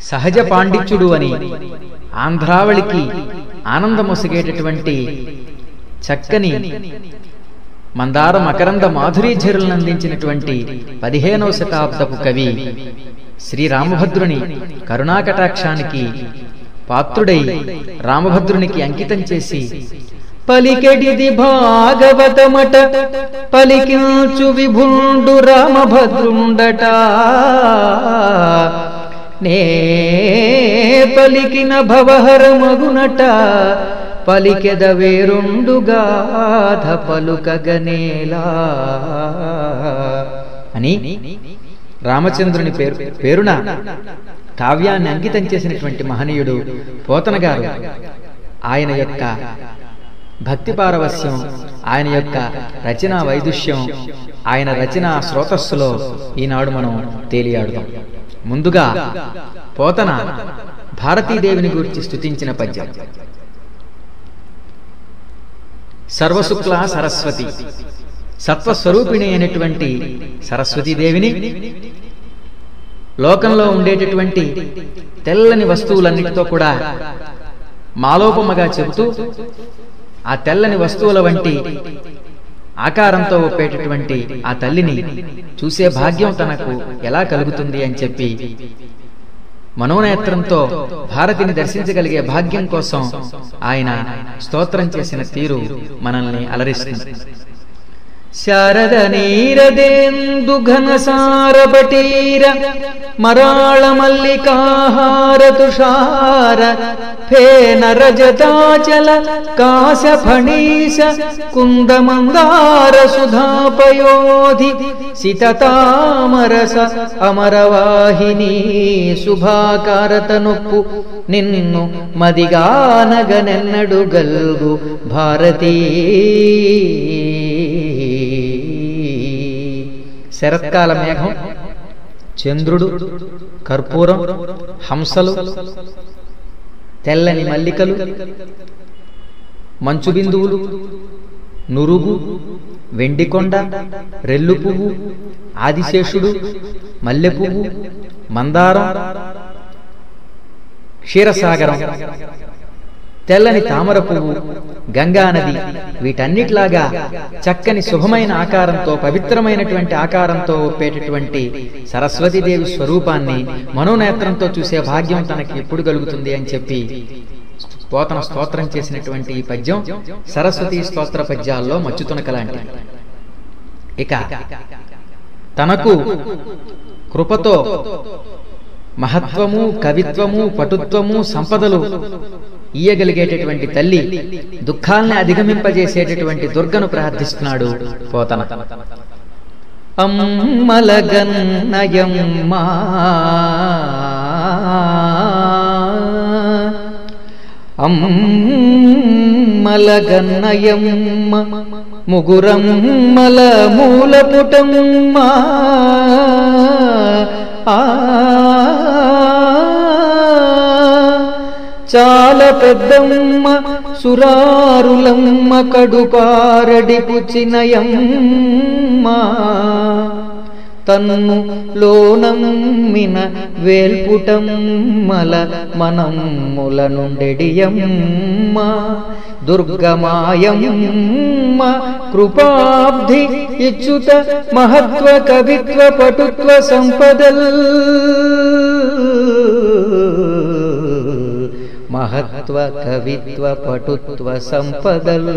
సహజ పాండిత్యుడు అని ఆంధ్రావళికి ఆనందమొసగేటటువంటి చక్కని మందార మకరంద మాధురీఝరులను అందించినటువంటి పదిహేనవ శతాబ్దపు కవి శ్రీరామభద్రుని కరుణాకటాక్షానికి పాత్రుడై రామభద్రునికి అంకితం చేసి పలికెడిది భాగవతమట పలికించు విభుండు రామభద్రుండట నే పలికిన భవహర మగునట పలికెద వేరుండుగాధ పలుకగనేలా అని రామచంద్రుని పేరు పేరున కావ్యాన్ని అంకితం చేసినటువంటి మహనీయుడు పోతన గారు ఆయన యొక్క భక్తి పారవస్యం ఆయన యొక్క రచనా వైదుష్యం ఆయన రచనా స్రోతస్సులో ఈనాడు మనం తేలియాడుదాం ముందుగా పోతన భారతీదేవిని గురించి స్తుతించిన పద్యం సర్వశుక్ల సరస్వతి సత్వస్వరూపిణి అయినటువంటి సరస్వతీదేవిని లోకంలో ఉండేటటువంటి తెల్లని వస్తువులన్నిటితో కూడా మాలోపమగా చెబుతూ ఆ తెల్లని వస్తువుల వంటి ఆకారంతో ఒప్పేటటువంటి ఆ తల్లిని చూసే భాగ్యం తనకు ఎలా కలుగుతుంది అని చెప్పి మనోనేత్రంతో భారతిని దర్శించగలిగే భాగ్యం కోసం ఆయన స్తోత్రం చేసిన తీరు మనల్ని అలరిస్తుంది శారద నీరదేందు ఘనసారపటీర మరాళ మల్లికాహార తుషార ఫేన రజతాచల కాశ ఫణీశ కుందమందార సుధాపయోధి సితతామరస అమరవాహిని శుభాకారత నొప్పు నిన్ను మదిగానగనెన్నడు గల్గు భారతీ శరత్కాల మేఘం చంద్రుడు కర్పూరం హంసలు తెల్లని మల్లికలు మంచు బిందువులు నురుగు వెండికొండ రెల్లు పువ్వు ఆదిశేషుడు మల్లె పువ్వు మందారం క్షీరసాగరం తెల్లని తామర పువ్వు గంగానది వీటన్నిటిలాగా చక్కని శుభమైన ఆకారంతో పవిత్రమైనటువంటి ఆకారంతో ఒప్పేటటువంటి సరస్వతీదేవి స్వరూపాన్ని మనోనేత్రంతో చూసే భాగ్యం తనకి ఎప్పుడు కలుగుతుంది అని చెప్పి పోతన స్తోత్రం చేసినటువంటి ఈ పద్యం సరస్వతి స్తోత్ర పద్యాల్లో మచ్చుతునక లాంటి ఇక తనకు కృపతో మహత్వము కవిత్వము పటుత్వము సంపదలు ఇయ్యగలిగేటటువంటి తల్లి దుఃఖాల్ని అధిగమింపజేసేటటువంటి దుర్గను ప్రార్థిస్తున్నాడు పోతన అమ్మలగన్నయమ్మా అమ్మలగన్నయమ్మ ముగురమ్మల మూలపుటమ్మ ఆ చాలా పెద్దమ్మ సురారులమ్మ కడుపారడి పుచ్చినయమ్మ తన్ను లోనమ్మిన వేల్పుటమ్మల మనమ్ముల నుండెడియమ్మ దుర్గమాయమ్మ కృపాబ్ధి ఇచ్చుత మహత్వ కవిత్వ పటుత్వ సంపదల్ మహత్వ కవిత్వ పటుత్వ సంపదల్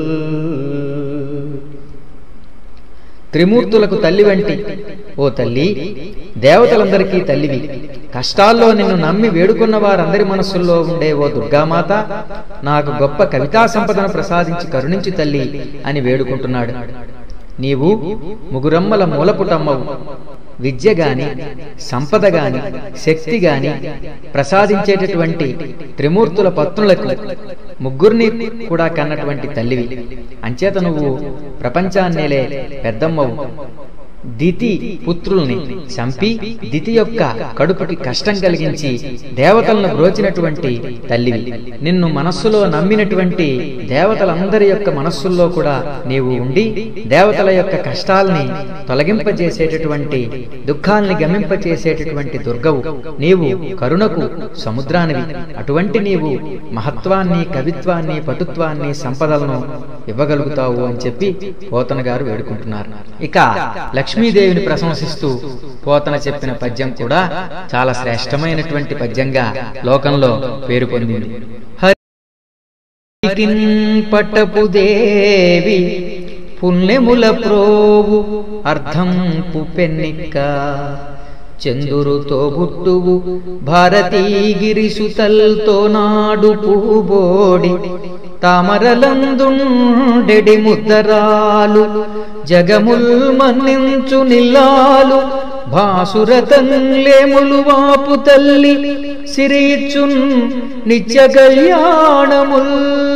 త్రిమూర్తులకు తల్లి వంటి ఓ తల్లి దేవతలందరికీ తల్లివి కష్టాల్లో నిన్ను నమ్మి వేడుకున్న వారందరి మనస్సుల్లో ఉండే ఓ దుర్గామాత నాకు గొప్ప కవితా సంపదను ప్రసాదించి కరుణించి తల్లి అని వేడుకుంటున్నాడు నీవు ముగురమ్మల మూలపుటమ్మవు విద్య గాని సంపద గాని శక్తి గాని ప్రసాదించేటటువంటి త్రిమూర్తుల పత్నులకు ముగ్గురిని కూడా కన్నటువంటి తల్లివి అంచేత నువ్వు ప్రపంచాన్నేలే పెద్దమ్మవు దితి పుత్రుల్ని చంపి దితి యొక్క కడుపుకి కష్టం కలిగించి దేవతలను బ్రోచినటువంటి తల్లివి నిన్ను మనస్సులో నమ్మినటువంటి దేవతలందరి యొక్క మనస్సుల్లో కూడా నీవు ఉండి దేవతల యొక్క కష్టాల్ని తొలగింపజేసేటటువంటి దుఃఖాల్ని గమింపచేసేటటువంటి దుర్గవు నీవు కరుణకు సముద్రానివి అటువంటి నీవు మహత్వాన్ని కవిత్వాన్ని పటుత్వాన్ని సంపదలను ఇవ్వగలుగుతావు అని చెప్పి పోతన గారు వేడుకుంటున్నారు ఇక లక్ష్మీదేవిని ప్రశంసిస్తూ పోతన చెప్పిన పద్యం కూడా చాలా శ్రేష్టమైనటువంటి పద్యంగా లోకంలో పేరు పొందింది హరికిన్ పట్టపు దేవి పుణ్యముల ప్రోవు అర్ధంపు పెన్నిక్క చందురుతో బుట్టువు భారతీగిరిసుతల్తో నాడు పూబోడి తామరలందుండెడి ముద్దరాలు జగముల్ మన్నించు నిల్లాలు భాసురతంలేములు వాపు తల్లి సిరీచున్ నిత్య కళ్యాణముల్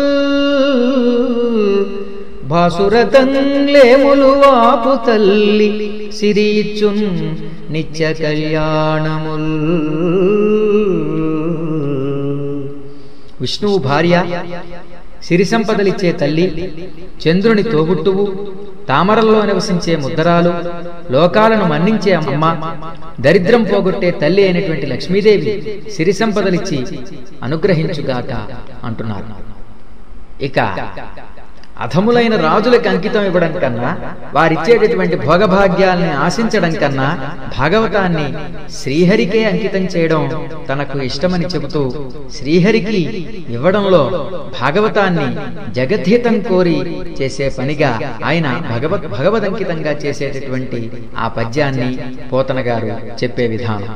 భాసురతంలేములు వాపు తల్లి సిరీచున్ నిత్య కళ్యాణముల్ విష్ణువు భార్య సిరి సంపదలిచ్చే తల్లి చంద్రుని తోబుట్టువు తామరల్లో నివసించే ముద్దరాలు లోకాలను మన్నించే అమ్మ దరిద్రం పోగొట్టే తల్లి అయినటువంటి లక్ష్మీదేవి సిరి సంపదలిచ్చి అనుగ్రహించుగాక అంటున్నారు ఇక అధములైన రాజులకు అంకితం ఇవ్వడం కన్నా వారిచ్చేటటువంటి భోగభాగ్యాల్ని ఆశించడం కన్నా భాగవతాన్ని శ్రీహరికే అంకితం చేయడం తనకు ఇష్టమని చెబుతూ శ్రీహరికి ఇవ్వడంలో భాగవతాన్ని జగద్హితం కోరి చేసే పనిగా ఆయన భగవత్ భగవదంకితంగా చేసేటటువంటి ఆ పద్యాన్ని పోతన గారు చెప్పే విధానం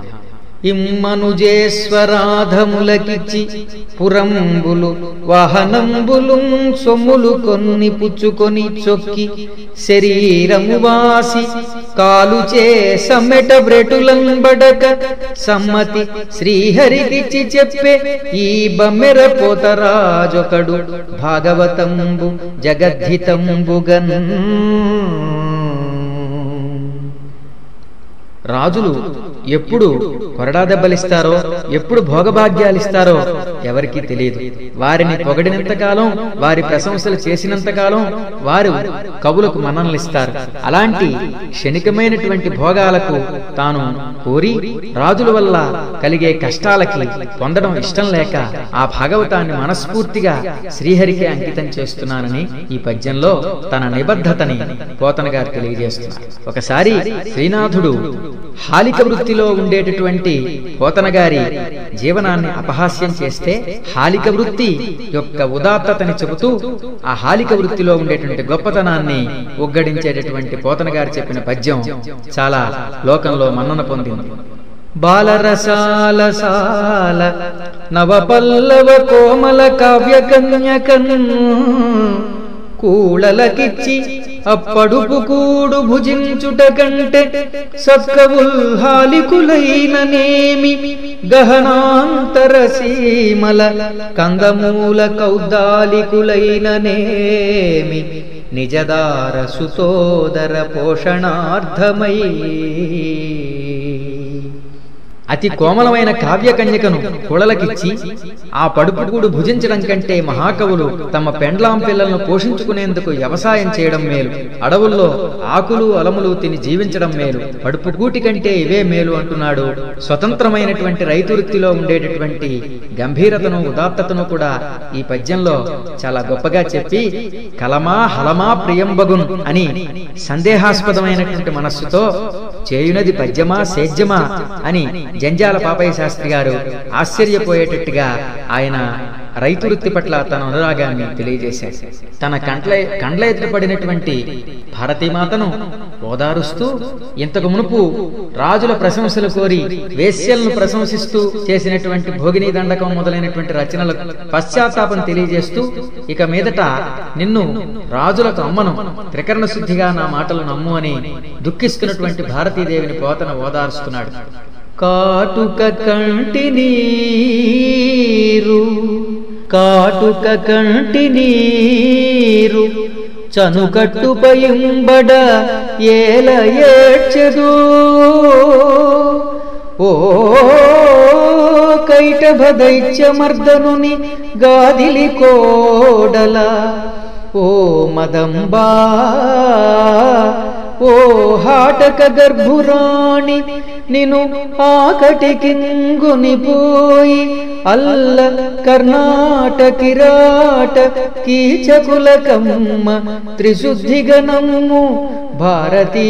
ఇమ్మనుజేశ్వరాధములకిచ్చి పురంబులు వాహనంబులు సొమ్ములు కొన్ని పుచ్చుకొని చొక్కి శరీరము వాసి కాలుచే సమ్మెట బ్రెటులంబడక సమ్మతి శ్రీహరికిచ్చి చెప్పే ఈ బమ్మెర పోతరాజొకడు భాగవతంబు జగద్ధితంబుగన్ రాజులు ఎప్పుడు కొరడా దెబ్బలిస్తారో ఎప్పుడు భోగభాగ్యాలిస్తారో ఎవరికీ తెలియదు వారిని పొగడినంతకాలం వారి ప్రశంసలు చేసినంతకాలం వారు కవులకు మన్ననలిస్తారు అలాంటి క్షణికమైనటువంటి భోగాలకు తాను కోరి రాజుల వల్ల కలిగే కష్టాలకి పొందడం ఇష్టం లేక ఆ భాగవతాన్ని మనస్ఫూర్తిగా శ్రీహరికి అంకితం చేస్తున్నానని ఈ పద్యంలో తన నిబద్ధతని పోతన గారు తెలియజేస్తున్నారు ఒకసారి శ్రీనాథుడు హాలిక వృత్తిలో ఉండేటటువంటి పోతన గారి జీవనాన్ని అపహాస్యం చేస్తే హాలిక వృత్తి యొక్క ఉదాత్తతని చెబుతూ ఆ హాలిక వృత్తిలో ఉండేటువంటి గొప్పతనాన్ని ఉగ్గడించేటటువంటి పోతన గారు చెప్పిన పద్యం చాలా లోకంలో మన్నన పొందింది బాలరసాల సాల నవపల్లవ కోమల కావ్య కన్యకన్ కూళలకిచ్చి అప్పడుపు కూడు భుజించుట కంటే సత్కవుల్హాలికులైన నేమి గహనాంతర సీమల కందమూల కౌద్దాలికులైన నేమి నిజదార సుతోదర పోషణార్థమై అతి కోమలమైన కావ్య కన్యకను కుళలకిచ్చి ఆ పడుపుగూడు భుజించడం కంటే మహాకవులు తమ పెండ్లాం పిల్లలను పోషించుకునేందుకు వ్యవసాయం చేయడం మేలు అడవుల్లో ఆకులు అలములు తిని జీవించడం మేలు పడుపుగూటి కంటే ఇవే మేలు అంటున్నాడు స్వతంత్రమైనటువంటి రైతు వృత్తిలో ఉండేటటువంటి గంభీరతను ఉదాత్తతను కూడా ఈ పద్యంలో చాలా గొప్పగా చెప్పి కలమా హలమా ప్రియంబగున్ అని సందేహాస్పదమైనటువంటి మనస్సుతో చేయునది పద్యమా సేద్యమా అని జంజాల పాపయ్య శాస్త్రి గారు ఆశ్చర్యపోయేటట్టుగా ఆయన రైతు వృత్తి పట్ల తన అనురాగాన్ని తెలియజేశారు తన కండ్ల కండ్ల ఎదురుపడినటువంటి భారతీమాతను ఓదారుస్తూ ఇంతకు మునుపు రాజుల ప్రశంసలు కోరి వేశ్యలను ప్రశంసిస్తూ చేసినటువంటి భోగిని దండకం మొదలైనటువంటి రచనలకు పశ్చాత్తాపం తెలియజేస్తూ ఇక మీదట నిన్ను రాజులకు అమ్మను త్రికరణ శుద్ధిగా నా మాటలు నమ్ము అని దుఃఖిస్తున్నటువంటి భారతీదేవిని పోతన ఓదారుస్తున్నాడు కాటుక కంటి నీరు కాటుక కంటి నీరు చనుకట్టుపయింబడ ఏల ఏడ్చెదు ఓ కైటభదైత్యమర్దనుని గాదిలి కోడల ఓ మదంబా ఓ హాటక గర్భురాణి నిను ఆకటికింగునిపోయి అల్ల కర్ణాటకిరాట కీచకుల కమ్మ త్రిశుద్ధిగనమ్ము భారతీ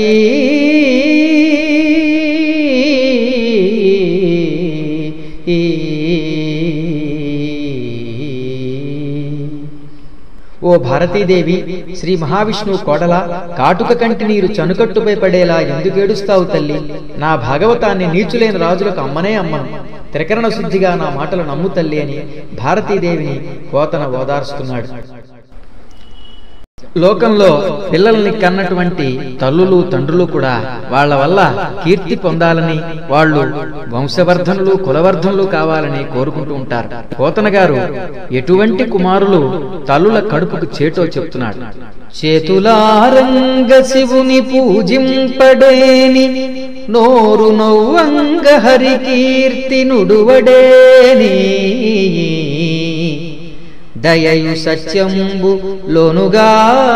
ఓ భారతీదేవి శ్రీ మహావిష్ణువు కోడల కాటుక కంటి నీరు చనుకట్టుపై పడేలా ఎందుకేడుస్తావు తల్లి నా భాగవతాన్ని నీచులైన రాజులకు అమ్మనే అమ్మను త్రికరణ శుద్ధిగా నా మాటలు నమ్ము తల్లి అని భారతీదేవిని కోతన ఓదార్స్తున్నాడు లోకంలో పిల్లల్ని కన్నటువంటి తల్లులు తండ్రులు కూడా వాళ్ళ వల్ల కీర్తి పొందాలని వాళ్ళు వంశవర్ధనులు కులవర్ధనులు కావాలని కోరుకుంటూ ఉంటారు పోతన గారు ఎటువంటి కుమారులు తల్లుల కడుపుకు చేటో చెప్తున్నాడు చేతులారంగ శివుని పూజింపడేని నోరు నవ్వంగ హరి కీర్తి నుడువడేని దయయు సత్యంబు లోనుగా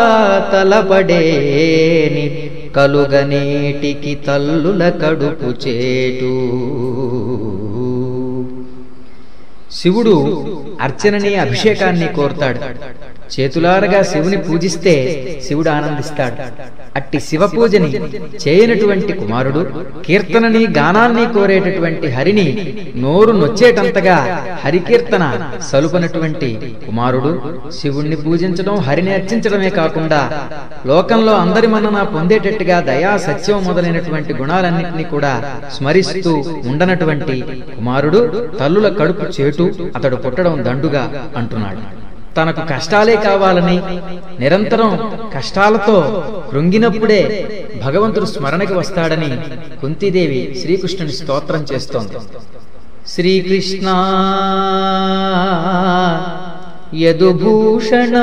తలపడేని కలుగనేటికి తల్లుల కడుపు చేటు శివుడు అర్చనని అభిషేకాన్ని కోరుతాడు చేతులారగా శివుని పూజిస్తే శివుడు ఆనందిస్తాడు అట్టి శివ పూజని చేయనటువంటి కుమారుడు కీర్తనని గానాన్ని కోరేటటువంటి హరిని నోరు నొచ్చేటంతగా హరికీర్తన సలుపనటువంటి కుమారుడు శివుణ్ణి పూజించడం హరిని అర్చించడమే కాకుండా లోకంలో అందరి మన్నన పొందేటట్టుగా దయా సత్యం మొదలైనటువంటి గుణాలన్నింటినీ కూడా స్మరిస్తూ ఉండనటువంటి కుమారుడు తల్లుల కడుపు చేటు అతడు పుట్టడం దండుగా అంటున్నాడు తనకు కష్టాలే కావాలని నిరంతరం కష్టాలతో కృంగినప్పుడే భగవంతుడు స్మరణకి వస్తాడని కుంతీదేవి శ్రీకృష్ణుని స్తోత్రం చేస్తోంది శ్రీకృష్ణ యదుభూషణ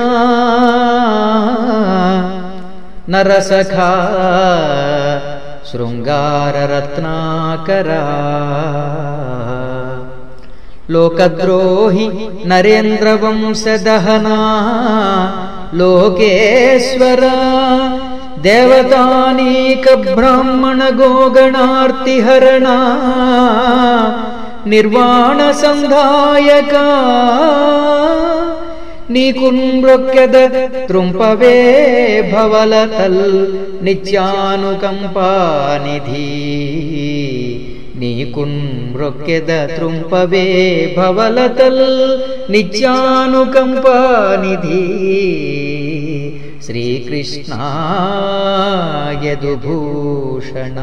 నరసఖా శృంగారరత్నాకరా లోకద్రోహి నరేంద్రవంశదహనా లోకేశ్వర దేవతానీక బ్రాహ్మణ గోగణార్తిహరణ నిర్వాణ సంధాయక నీకున్మృక్యద త్రుంపవే భవలతల్ నిత్యానుకంపానిధి నీకున్మృక్యద త్రుంపవే భవలతల్ నిత్యానుకంపానిధి శ్రీకృష్ణ యదుభూషణ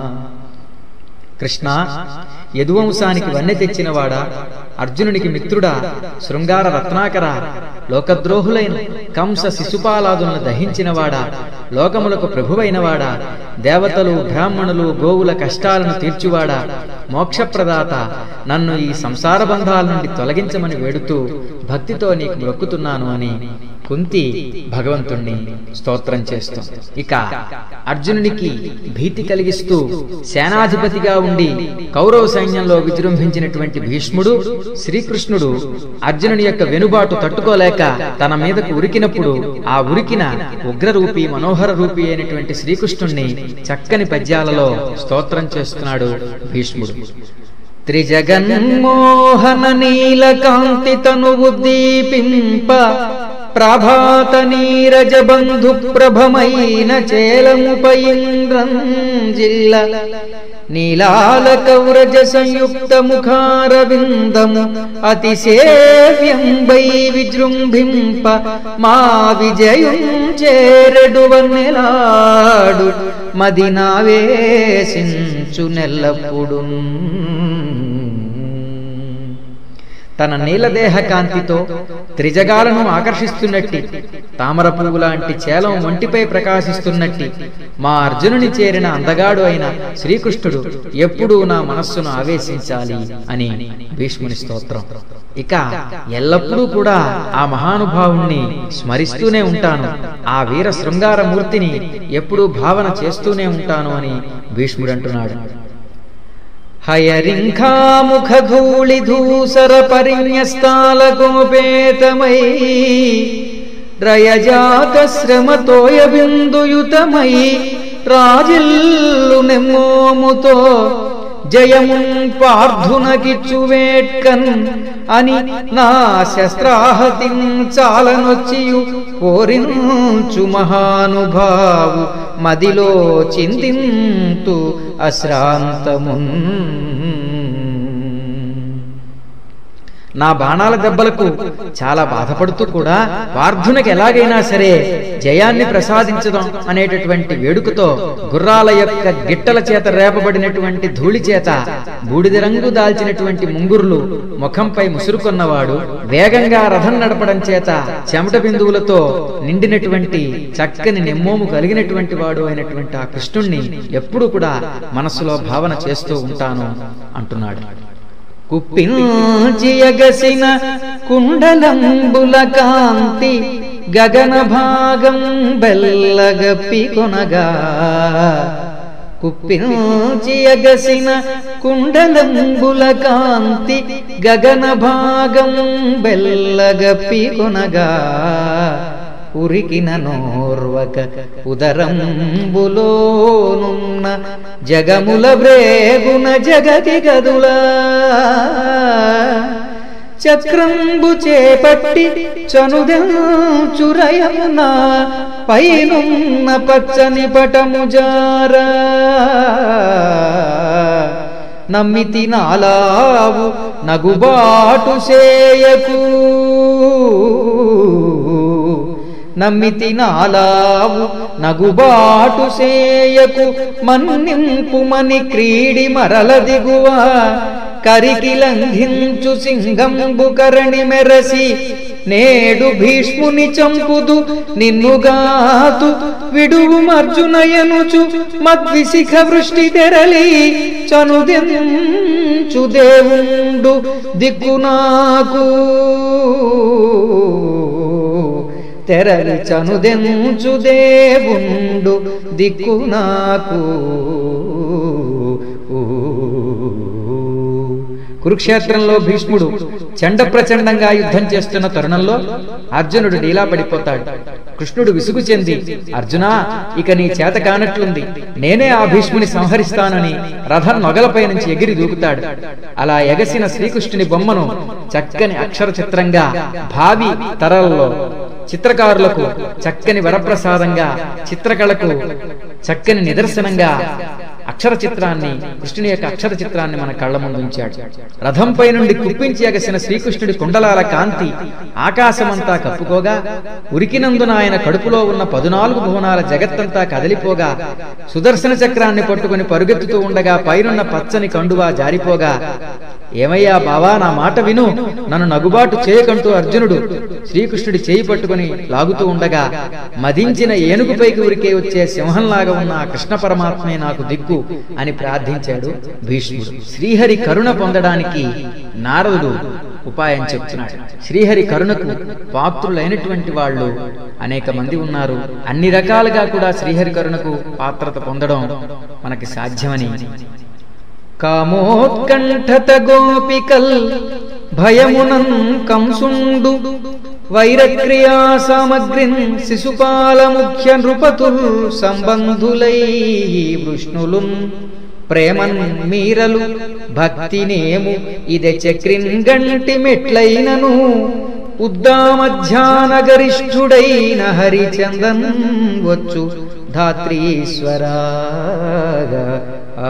కృష్ణ యదువంశానికి వన్నె తెచ్చినవాడా అర్జునునికి మిత్రుడా శృంగార రత్నాకర లోకద్రోహులైన కంస శిశుపాలాదులను దహించినవాడా లోకములకు ప్రభువైనవాడా దేవతలు బ్రాహ్మణులు గోవుల కష్టాలను తీర్చువాడా మోక్షప్రదాత నన్ను ఈ సంసార బంధాల నుండి తొలగించమని వేడుతూ భక్తితో నీకు మొక్కుతున్నాను అని కుంతి భగవంతుణ్ణి స్తోత్రం చేస్తుంది ఇక అర్జునునికి భీతి కలిగిస్తూ సేనాధిపతిగా ఉండి కౌరవ సైన్యంలో విజృంభించినటువంటి భీష్ముడు శ్రీకృష్ణుడు అర్జునుని యొక్క వెనుబాటు తట్టుకోలేక తన మీదకు ఉరికినప్పుడు ఆ ఉరికిన ఉగ్రరూపి మనోహర రూపి అయినటువంటి శ్రీకృష్ణుణ్ణి చక్కని పద్యాలలో స్తోత్రం చేస్తున్నాడు భీష్ముడు త్రిజగన్మోహన నీలకాంతి తనువు దీపింప ప్రభాత నీరజ బంధు ప్రభమైన చేలముపైంద్రం జిల్ల నీలాల కౌరజ సంయుక్త ముఖారవిందము అతిసేవ్యం వై విజృంభింప మా విజయం చేరెడు వన్నెలాడు మదినావేశించు నెల్లప్పుడు తన నీలదేహ కాంతితో త్రిజగాలను ఆకర్షిస్తున్నట్టి తామర పువ్వు లాంటి చేలం ఒంటిపై ప్రకాశిస్తున్నట్టి మా అర్జునుని చేరిన అందగాడు అయిన శ్రీకృష్ణుడు ఎప్పుడూ నా మనస్సును ఆవేశించాలి అని భీష్ముని స్తోత్రం ఇక ఎల్లప్పుడూ కూడా ఆ మహానుభావుణ్ణి స్మరిస్తూనే ఉంటాను ఆ వీర శృంగార మూర్తిని ఎప్పుడూ భావన చేస్తూనే ఉంటాను అని భీష్ముడు అంటున్నాడు హయరింఖాముఖధూళిధూసర పరిణ్యస్తాల గోపేతమై రయజాత శ్రమతోయ బిందుయుతమై రాజిల్లు నెమ్మోముతో జయమున్ పార్థునకిచ్చువేట్కన్ అని నా శస్త్రాహతిన్ చాలనొచ్చియు పోరించు మహానుభావు మదిలో చింతింతు అశ్రాంతమున్ నా బాణాల దెబ్బలకు చాలా బాధపడుతూ కూడా పార్థునకి ఎలాగైనా సరే జయాన్ని ప్రసాదించడం అనేటటువంటి వేడుకతో గుర్రాల యొక్క గిట్టల చేత రేపబడినటువంటి ధూళి చేత బూడిద రంగు దాల్చినటువంటి ముంగురులు ముఖంపై ముసురుకొన్నవాడు వేగంగా రథం నడపడం చేత చెమట బిందువులతో నిండినటువంటి చక్కని నెమ్మోము కలిగినటువంటి వాడు అయినటువంటి ఆ కృష్ణుణ్ణి ఎప్పుడూ కూడా మనస్సులో భావన చేస్తూ ఉంటాను అంటున్నాడు కుప్పించియగసిన కుండలంబుల కాంతి గగన భాగం బెల్లగప్పి కొనగా కుప్పించియగసిన కుండలంబుల కాంతి గగన భాగం బెల్లగప్పి కొనగా ఉరికిన నోర్వక ఉదరంబులోనున్న జగముల బ్రేగున జగతి గదులా చక్రంబు చేపట్టి చనుదెంచురయమున పైనున్న పచ్చని పటము జారా నమ్మితి నాలావు నగుబాటు సేయకు నమ్మితి నాలావు నగుబాటు సేయకు మన్నింపుమని క్రీడి మరల దిగువ కరికి లంఘించు సింగంబు కరణి మెరసి నేడు భీష్ముని చంపుదు నిన్నుగాతు విడువు మర్జునయనుచు మద్విశిఖ వృష్టి తెరలి చనుదెంచు దేవుండు దిక్కు నాకు తెరలి చనుదెంచు దేవుండు దిక్కు నాకు కురుక్షేత్రంలో భీష్ముడు చండ ప్రచండంగా యుద్ధం చేస్తున్న తరుణంలో అర్జునుడు డీలా పడిపోతాడు కృష్ణుడు విసుగు చెంది అర్జునా ఇక నీ చేత కానట్లుంది నేనే ఆ భీష్ముని సంహరిస్తానని రథం నొగలపై నుంచి ఎగిరి దూకుతాడు అలా ఎగసిన శ్రీకృష్ణుని బొమ్మను చక్కని అక్షర చిత్రంగా భావి తరాలలో చిత్రకారులకు చక్కని వరప్రసాదంగా చిత్రకళకు చక్కని నిదర్శనంగా అక్షర చిత్రాన్ని కృష్ణుని యొక్క అక్షర చిత్రాన్ని మన కళ్ళ ముందు ఉంచాడు రథంపై నుండి కుప్పించి ఎగసిన శ్రీకృష్ణుడి కుండలాల కాంతి ఆకాశమంతా కప్పుకోగా ఉరికినందున ఆయన కడుపులో ఉన్న పదునాలుగు భువనాల జగత్తంతా కదిలిపోగా సుదర్శన చక్రాన్ని పట్టుకుని పరుగెత్తుతూ ఉండగా పైనున్న పచ్చని కండువా జారిపోగా ఏమయ్యా బావా నా మాట విను నన్ను నగుబాటు చేయకంటూ అర్జునుడు శ్రీకృష్ణుడి చేయి పట్టుకుని లాగుతూ ఉండగా మదించిన ఏనుగుపైకి ఉరికే వచ్చే సింహంలాగా ఉన్న ఆ కృష్ణ పరమాత్మే నాకు దిక్కు అని ప్రార్థించాడు భీష్ముడు శ్రీహరి కరుణ పొందడానికి నారదుడు ఉపాయం చెప్తున్నాడు శ్రీహరి కరుణకు పాత్రులైనటువంటి వాళ్ళు అనేక మంది ఉన్నారు అన్ని రకాలుగా కూడా శ్రీహరి కరుణకు పాత్రత పొందడం మనకి సాధ్యమని కామోత్కంఠత గోపికల్ భయమునన్ కంసుండు వైరక్రియా సామగ్రిన్ శిశుపాల ముఖ్య నృపతుల్ సంబంధులై వృష్ణులున్ ప్రేమన్ మీరలు భక్తినేము ఇదే చక్రిన్ గంటి మెట్లైనను ఉద్దామధ్యానగరిష్ఠుడైన హరిచందన్ వచ్చు ధాత్రీశ్వరాగా ఆ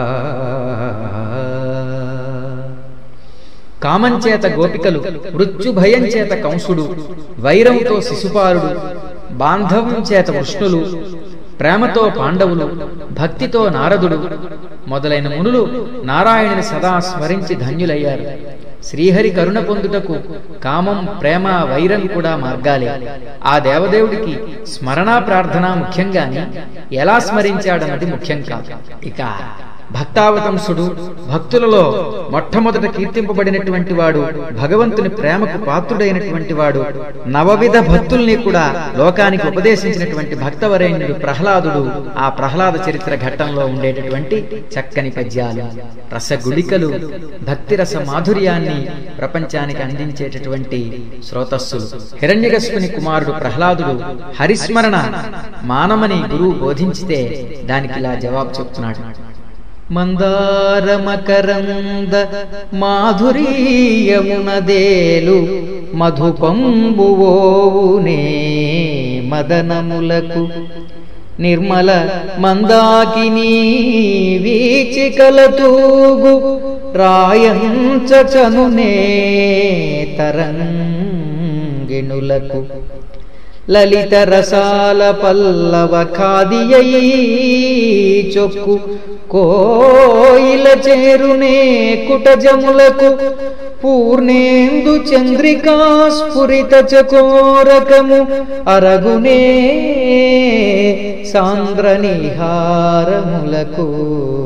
కామంచేత గోపికలు మృత్యు భయం చేత కంసుడు వైరంతో శిశుపాలుడు బాంధవం చేత వృష్ణులు ప్రేమతో పాండవులు భక్తితో నారదుడు మొదలైన మునులు నారాయణుని సదా స్మరించి ధన్యులయ్యారు శ్రీహరి కరుణ పొందుటకు కామం ప్రేమ వైరం కూడా మార్గాలే ఆ దేవదేవుడికి స్మరణ ప్రార్థన ముఖ్యంగాని ఎలా స్మరించాడన్నది ముఖ్యం కాదు ఇక భక్తావతంసుడు భక్తులలో మొట్టమొదట కీర్తింపబడినటువంటి వాడు భగవంతుని ప్రేమకు పాత్రుడైనటువంటి వాడు నవవిధ భక్తుల్ని కూడా లోకానికి ఉపదేశించినటువంటి భక్తవరేణ్యుడు ప్రహ్లాదుడు ఆ ప్రహ్లాద చరిత్ర ఘట్టంలో ఉండేటటువంటి చక్కని పద్యాలు రసగుళికలు భక్తిరస మాధుర్యాన్ని ప్రపంచానికి అందించేటటువంటి స్రోతస్సులు హిరణ్యకశిపుని కుమారుడు ప్రహ్లాదుడు హరిస్మరణ మానమని గురువు బోధించితే దానికి ఇలా జవాబు చెప్తున్నాడు మందార మకరంద మాధురీయమునదేలు మధుపంబువోవునే మదనములకు నిర్మల మందాకిని వీచికల తూగు రాయంచనునే తరంగిణులకు లలిత రసాల పల్లవ ఖాదియై చొక్కు కోయిల చేరునే కుటజములకు పూర్ణేందు చంద్రికా స్ఫురిత చకోరకము అరగునే సాంద్ర నిహారములకు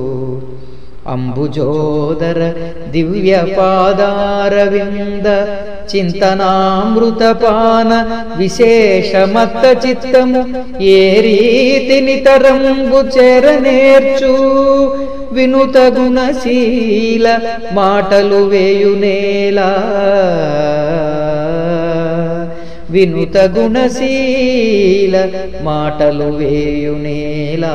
అంబుజోదర దివ్య పాదారవింద చింతనామృతపాన విశేషమత్త చిత్తము ఏ రీతిని తరంబు చెరనేర్చు వినుత గుణశీల మాటలు వేయునేలా వినుత గుణశీల మాటలు వేయునేలా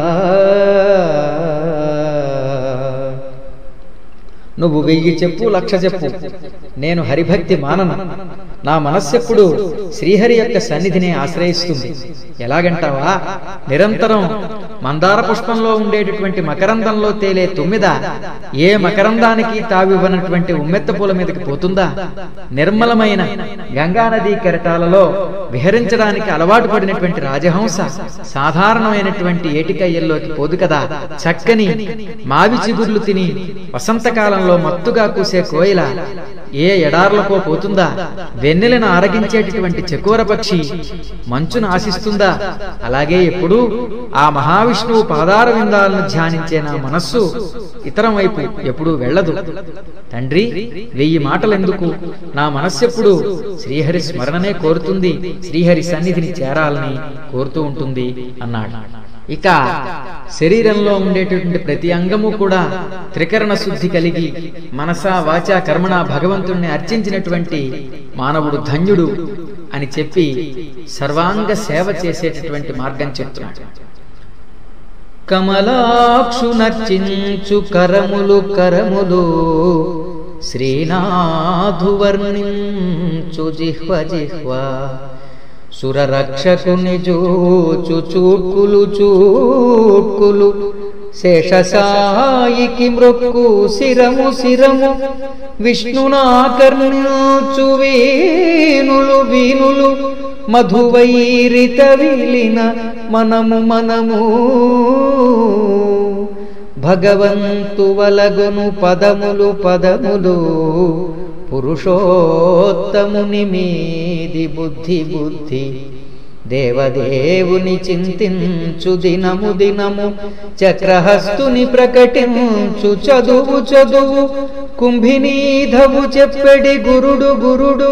నువ్వు వెయ్యి చెప్పు లక్ష చెప్పు నేను హరిభక్తి మానను నా మనస్సెప్పుడు శ్రీహరి యొక్క సన్నిధిని ఆశ్రయిస్తుంది ఎలాగంటావా నిరంతరం మందార పుష్పంలో ఉండేటటువంటి మకరందంలో తేలే తుమ్మిద ఏ మకరందానికి తావివ్వనటువంటి ఉమ్మెత్త పూల మీదకి పోతుందా నిర్మలమైన గంగానదీ కెరటాలలో విహరించడానికి అలవాటు పడినటువంటి రాజహంస సాధారణమైనటువంటి ఏటికయ్యల్లోకి పోదు కదా చక్కని మావి చిగుర్లు తిని వసంతకాలంలో మత్తుగా కూసే కోయిల ఏ ఎడార్లకో పోతుందా వెన్నెలను ఆరగించేటటువంటి చకోర పక్షి మంచును ఆశిస్తుందా అలాగే ఎప్పుడు ఆ మహావిష్ణువు పాదార విందాలను ధ్యానించే నా మనస్సు ఇతరం వైపు ఎప్పుడూ వెళ్ళదు తండ్రి వెయ్యి మాటలెందుకు నా మనస్సెప్పుడు శ్రీహరి స్మరణనే కోరుతుంది శ్రీహరి సన్నిధిని చేరాలని కోరుతూ ఉంటుంది అన్నాడు ఇక శరీరంలో ఉండేటటువంటి ప్రతి అంగము కూడా త్రికరణ శుద్ధి కలిగి మనసా వాచా కర్మణ భగవంతుణ్ణి అర్చించినటువంటి మానవుడు ధన్యుడు అని చెప్పి సర్వాంగ సేవ చేసేటటువంటి మార్గం చెప్తున్నాడు కమలాక్షు నర్చించు కరములు కరములు శ్రీనాథు వర్ణించు జిహ్వ జిహ్వ సురరక్షకుని జూచు చూట్కులు చూట్కులు శేషసాయికి మృక్కు శిరము శిరము విష్ణునాకర్ణించు వీనులు వీనులు మధువైరిత విలిన మనము మనము భగవంతు వలగును పదములు పదములు పురుషోత్తముని మీది బుద్ధి బుద్ధి దేవదేవుని చింతించు దినము దినము చక్రహస్తుని ప్రకటించు చదువు చదువు కుంభినీధవు చెప్పెడి గురుడు గురుడు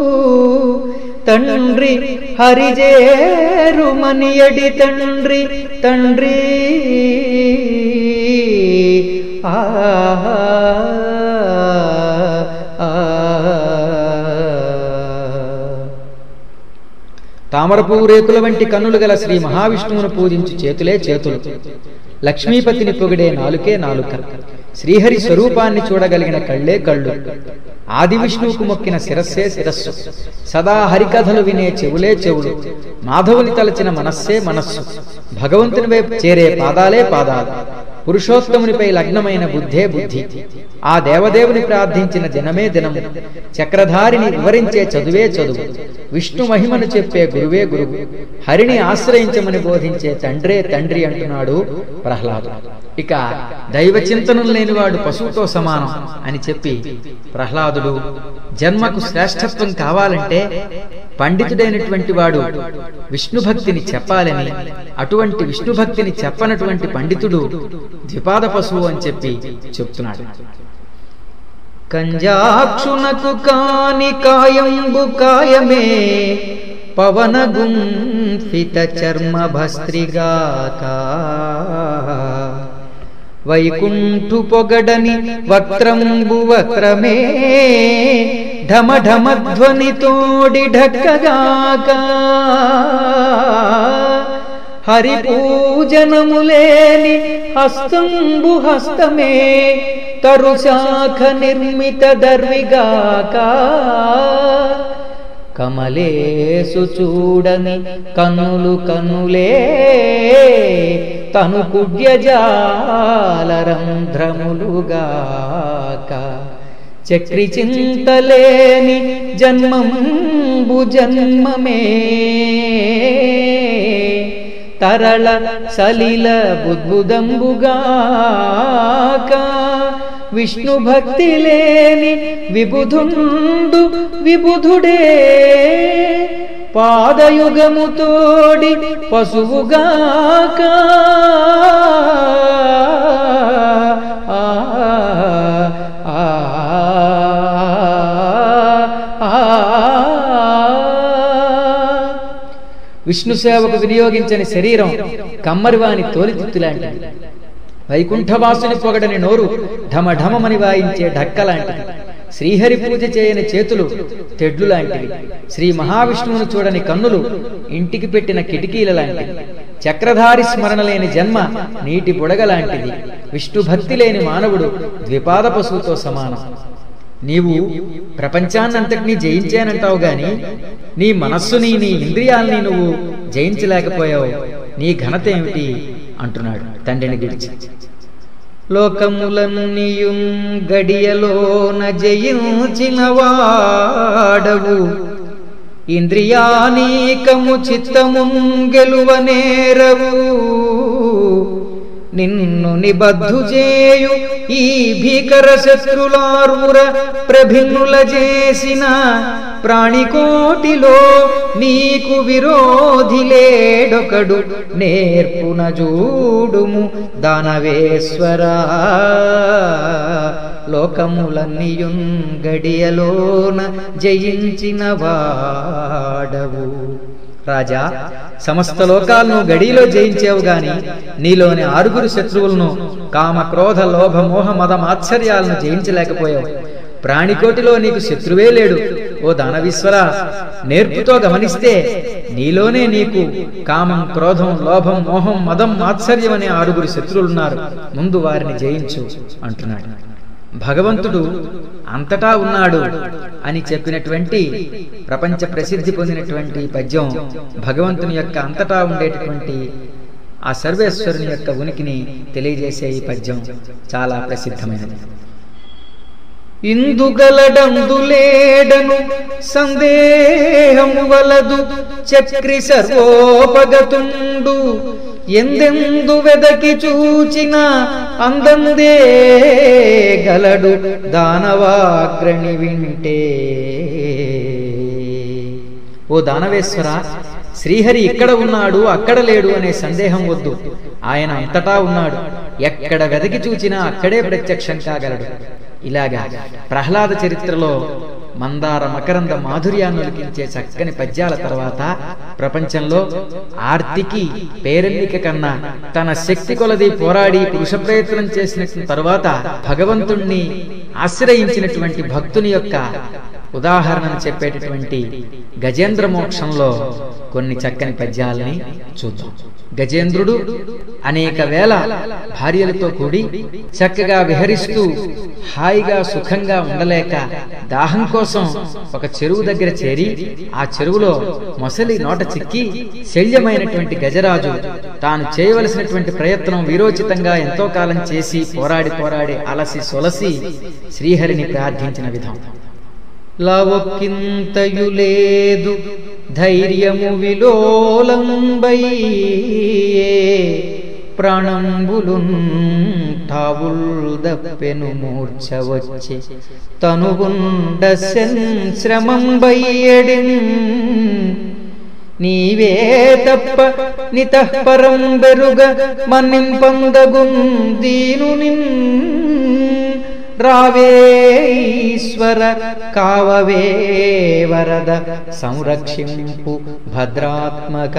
తండ్రి హరిజేరుమనియడి తండ్రి తండ్రి ఆ తామరపూ రేకుల వంటి కన్నులు గల శ్రీ మహావిష్ణువును పూజించు చేతులే చేతులు లక్ష్మీపతిని పొగిడే నాలుకే నాలుక శ్రీహరి స్వరూపాన్ని చూడగలిగిన కళ్ళే కళ్ళు ఆది విష్ణువుకు మొక్కిన శిరస్సే శిరస్సు సదా హరికథలు వినే చెవులే చెవులు మాధవుని తలచిన మనస్సే మనస్సు భగవంతుని వైపు చేరే పాదాలే పాదాలు పురుషోత్తమునిపై లగ్నమైన బుద్ధే బుద్ధి ఆ దేవదేవుని ప్రార్థించిన దినమే దినము చక్రధారిని వివరించే చదువే చదువు విష్ణు మహిమను చెప్పే గురువే గురువు హరిని ఆశ్రయించమని బోధించే తండ్రే తండ్రి అంటున్నాడు ప్రహ్లాదు ఇక దైవ చింతనం లేనివాడు పశువుతో సమానం అని చెప్పి ప్రహ్లాదుడు జన్మకు శ్రేష్టత్వం కావాలంటే పండితుడైనటువంటి వాడు విష్ణు భక్తిని చెప్పాలని అటువంటి విష్ణు భక్తిని చెప్పనటువంటి పండితుడు ద్విపాద పశువు అని చెప్పి చెప్తున్నాడు కంజాక్షునకు కాని కాయంబు కాయమే పవన గుంఫిత చర్మ భస్త్రిగాక వైకుంఠు పొగడని వక్త్రంబు వక్రమే ఢమ ఢమ ధ్వని తోడి ఢక్కగాక హరి పూజనములేని హస్తంబు హస్తమే తరుశాఖ నిర్మిత దర్విగాక కమలేసు చూడని కన్నులు కన్నులే తను కుడ్యజాలరంధ్రములుగాక చక్రి చింతలేని జన్మంబు జన్మమే తరళ సలిల బుద్బుదంబుగాక విష్ణు భక్తి లేని విబుధుండు విబుధుడే పాదయుగము తోడి పశువుగాక ఆ, ఆ, ఆ, ఆ. విష్ణు సేవకు వినియోగించని శరీరం కమ్మరివాని తోలితిత్తులాంటిది వైకుంఠవాసుని పొగడని నోరు ఢమఢమమని వాయించే ఢక్కలాంటిది శ్రీహరి పూజ చేయని చేతులు తెడ్లు లాంటివి శ్రీ మహావిష్ణువును చూడని కన్నులు ఇంటికి పెట్టిన కిటికీల లాంటివి చక్రధారి స్మరణ లేని జన్మ నీటి బుడగ లాంటిది విష్ణు భక్తి లేని మానవుడు ద్విపాద పశువుతో సమానం నీవు ప్రపంచాన్నంతటినీ జయించానంటావు గాని నీ మనస్సుని నీ ఇంద్రియాల్ని నువ్వు జయించలేకపోయావు నీ ఘనత ఏమిటి అంటున్నాడు తండ్రిని గురించి లోకములన్నీయుం గడియలోన జయించిన వాడవు ఇంద్రియానీకము చిత్తమున్ గెలువనేరవు నిన్ను నిబద్ధు చేయు ఈ భీకర శత్రులార్వుర ప్రభిన్నుల చేసిన ప్రాణికోటిలో నీకు విరోధి లేడొకడు నేర్పున చూడుము దానవేశ్వరా లోకములన్నీయున్ గడియలోన జయించిన వాడవు రాజా సమస్త లోకాలను గడిలో జయించావు గాని నీలోని ఆరుగురు శత్రువులను కామ క్రోధ లోభ మోహ మద మాత్సర్యాలను జయించలేకపోయావు ప్రాణికోటిలో నీకు శత్రువే లేడు ఓ దానవీశ్వర నేర్పుతో గమనిస్తే నీలోనే నీకు కామం క్రోధం లోభం మోహం మదం మాత్సర్యం అనే ఆరుగురు శత్రువులున్నారు ముందు వారిని జయించు అంటున్నాడు భగవంతుడు అంతటా ఉన్నాడు అని చెప్పినటువంటి ప్రపంచ ప్రసిద్ధి పొందినటువంటి పద్యం భగవంతుని యొక్క అంతటా ఉండేటటువంటి ఆ సర్వేశ్వరుని యొక్క ఉనికిని తెలియజేసే ఈ పద్యం చాలా ప్రసిద్ధమైనది ఇందుగలడందులేడను సందేహము వలదు చక్రి సర్వోపగతుండు ఎందెందు వెదకి చూచిన అందందే గలడు దానవాగ్రణి వింటే ఓ దానవేశ్వర శ్రీహరి ఇక్కడ ఉన్నాడు అక్కడ లేడు అనే సందేహం వద్దు ఆయన అంతటా ఉన్నాడు ఎక్కడ వెదకి చూచినా అక్కడే ప్రత్యక్షం కాగలడు ఇలాగా ప్రహ్లాద చరిత్రలో మందార మకరంద మాధుర్యాన్ని ఒలికించే చక్కని పద్యాల తర్వాత ప్రపంచంలో ఆర్తికి పేరెన్నిక కన్నా తన శక్తి కొలది పోరాడి పురుష ప్రయత్నం చేసిన తరువాత భగవంతుణ్ణి ఆశ్రయించినటువంటి భక్తుని యొక్క ఉదాహరణను చెప్పేటటువంటి గజేంద్ర మోక్షంలో కొన్ని చక్కని పద్యాలని చూద్దాం గజేంద్రుడు అనేక వేల భార్యలతో కూడి చక్కగా విహరిస్తూ హాయిగా సుఖంగా ఉండలేక దాహం కోసం ఒక చెరువు దగ్గర చేరి ఆ చెరువులో మొసలి నోట చిక్కి శల్యమైనటువంటి గజరాజు తాను చేయవలసినటువంటి ప్రయత్నం వీరోచితంగా ఎంతో కాలం చేసి పోరాడి పోరాడి అలసి సొలసి శ్రీహరిని ప్రార్థించిన విధం లవొక్కింతయు లేదు ధైర్యము విలోలంబై ప్రాణంబులున్ తావుల్ దప్పెను మూర్ఛ వచ్చి తనుగుండ శ్రమంబయ్యడిన్ నీవే తప్ప నితఃపరం బెరుగ మన్నింపందగున్ దీనునిన్ రావే ఈశ్వర కావవే వరద సంరక్షింపు భద్రాత్మక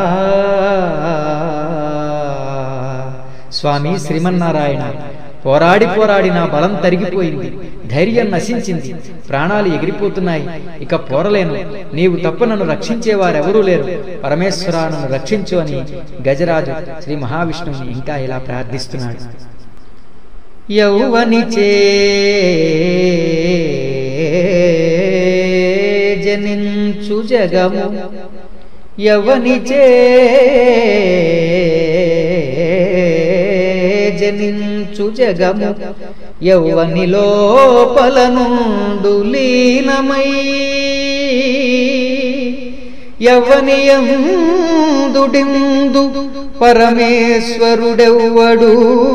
స్వామి శ్రీమన్నారాయణ పోరాడి పోరాడి నా బలం తరిగిపోయింది ధైర్యం నశించింది ప్రాణాలు ఎగిరిపోతున్నాయి ఇక పోరలేను నీవు తప్ప నన్ను రక్షించేవారెవరూ లేరు పరమేశ్వర నన్ను రక్షించు అని గజరాజు శ్రీ మహావిష్ణువుని ఇంకా ఇలా ప్రార్థిస్తున్నాడు యౌవనిచే జనించు జగము యవనిచే జనించు జగము యౌవని లోపల నుండు లీనమై యవనియందుడిందు పరమేశ్వరుడెవ్వడు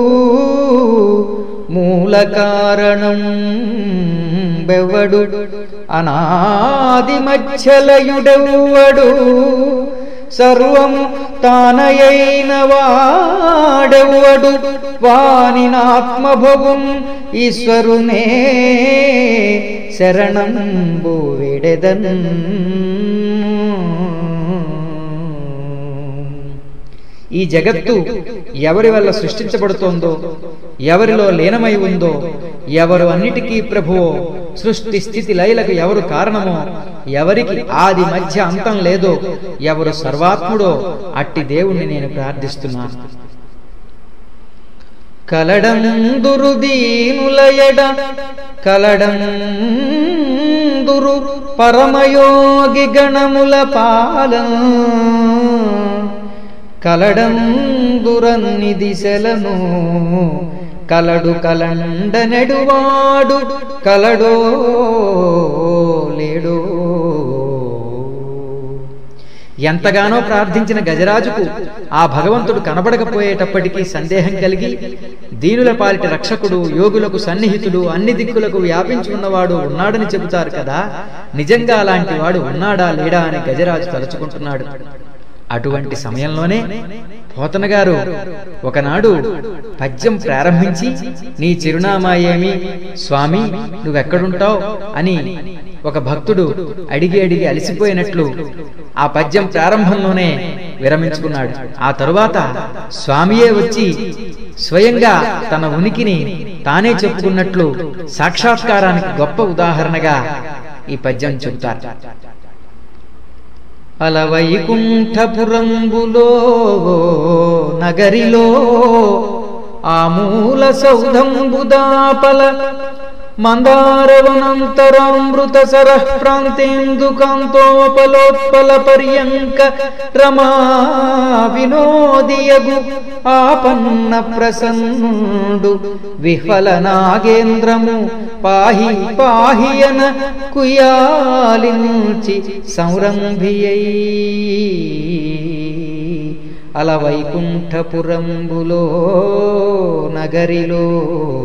మూల కారణం బెవ్వడు అనాది మధ్యలయుడెవ్వడు సర్వము తానయైన వాడెవ్వడు వానినాత్మభవం ఈశ్వరునే శరణంబు విడెదన్ ఈ జగత్తు ఎవరి వల్ల సృష్టించబడుతోందో ఎవరిలో లీనమై ఉందో ఎవరు అన్నిటికీ ప్రభువో సృష్టి స్థితి లయలకు ఎవరు కారణమో ఎవరికి ఆది మధ్య అంతం లేదో ఎవరు సర్వాత్ముడో అట్టి దేవుణ్ణి నేను ప్రార్థిస్తున్నాను కలడందురు దీనులయడ కలడందురు పరమయోగి గణముల పాలం కలడందురన్ని దిశలను కలడు కలండ నెడువాడు కలడో లేడో ఎంతగానో ప్రార్థించిన గజరాజుకు ఆ భగవంతుడు కనబడకపోయేటప్పటికీ సందేహం కలిగి దీనుల పాలిటి రక్షకుడు యోగులకు సన్నిహితుడు అన్ని దిక్కులకు వ్యాపించి ఉన్నవాడు ఉన్నాడని చెబుతారు కదా నిజంగా అలాంటి వాడు ఉన్నాడా లేడా అని గజరాజు తలుచుకుంటున్నాడు అటువంటి సమయంలోనే పోతన గారు ఒకనాడు పద్యం ప్రారంభించి నీ చిరునామా ఏమి స్వామి నువ్వెక్కడుంటావు అని ఒక భక్తుడు అడిగి అడిగి అలసిపోయినట్లు ఆ పద్యం ప్రారంభంలోనే విరమించుకున్నాడు ఆ తరువాత స్వామియే వచ్చి స్వయంగా తన ఉనికిని తానే చెప్పుకున్నట్లు సాక్షాత్కారానికి గొప్ప ఉదాహరణగా ఈ పద్యం చెబుతారు అలవైకుంఠపురంబులో నగరిలో ఆమూల సౌధంబుదాపల మందారవనంతరామృత సరః ప్రాంతేందుకాంతోపలోత్పల పర్యంక రమా వినోదియగు ఆపన్న ప్రసన్నుడు విహ్వల నాగేంద్రము పాహి పాహియన కుయాలించి సంరంభియై అల వైకుంఠపురంబులో నగరిలో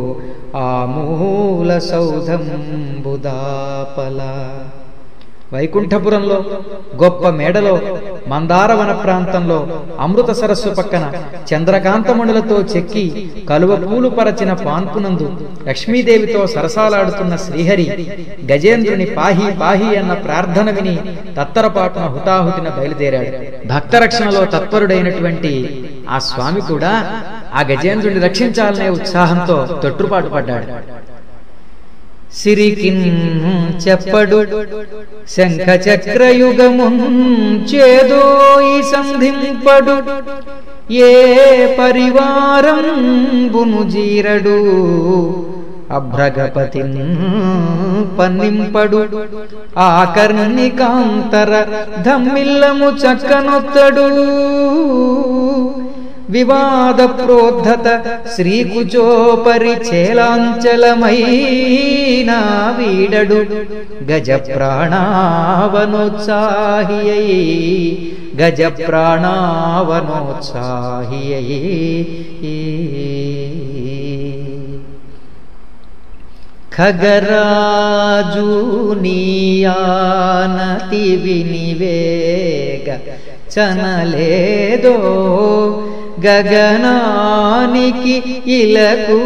ఆమూల సౌధంబుదాపల వైకుంఠపురంలో గొప్ప మేడలో మందారవన ప్రాంతంలో అమృత సరస్సు పక్కన చంద్రకాంతమణులతో చెక్కి కలువ పూలు పరచిన పాన్పునందు లక్ష్మీదేవితో సరసాలాడుతున్న శ్రీహరి గజేంద్రుని పాహి పాహి అన్న ప్రార్థన విని తత్తరపాటున హుటాహుటిన బయలుదేరాడు భక్త రక్షణలో తత్పరుడైనటువంటి ఆ స్వామి కూడా ఆ గజేంద్రుని రక్షించాలనే ఉత్సాహంతో తొట్టుపాటు పడ్డాడు సిరికిన్ చెప్పడు శంఖ చక్రయుగమున్ చేదోయి సంధింపడు ఏ పరివారం బును జీరడు అభ్రగపతిన్ పన్నింపడు ఆకర్ణికాంతర ధమ్మిల్లము చక్కనొత్తడు వివాద ప్రోద్ధత శ్రీకుచోపరి చేలాంచలమైనా వీడడు గజ ప్రాణావనోత్సాహియై గజ ప్రాణావనోత్సాహియై ఖగరాజు నీయానతి వినివేగ చనలేదో గగనానికి ఇలకు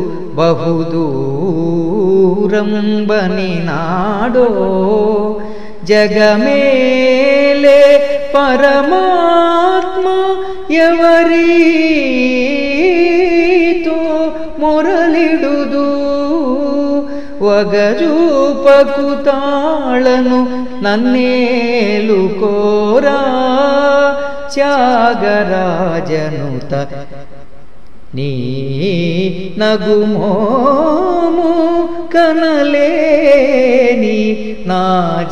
బహుదూరంబని నాడో జగమేలే పరమాత్మ ఎవరితో మొరలిడుదు వగజూపకు తాళను నన్నేలు కోరా త్యాగరాజనుత నీ నగుమోము కనలేని నా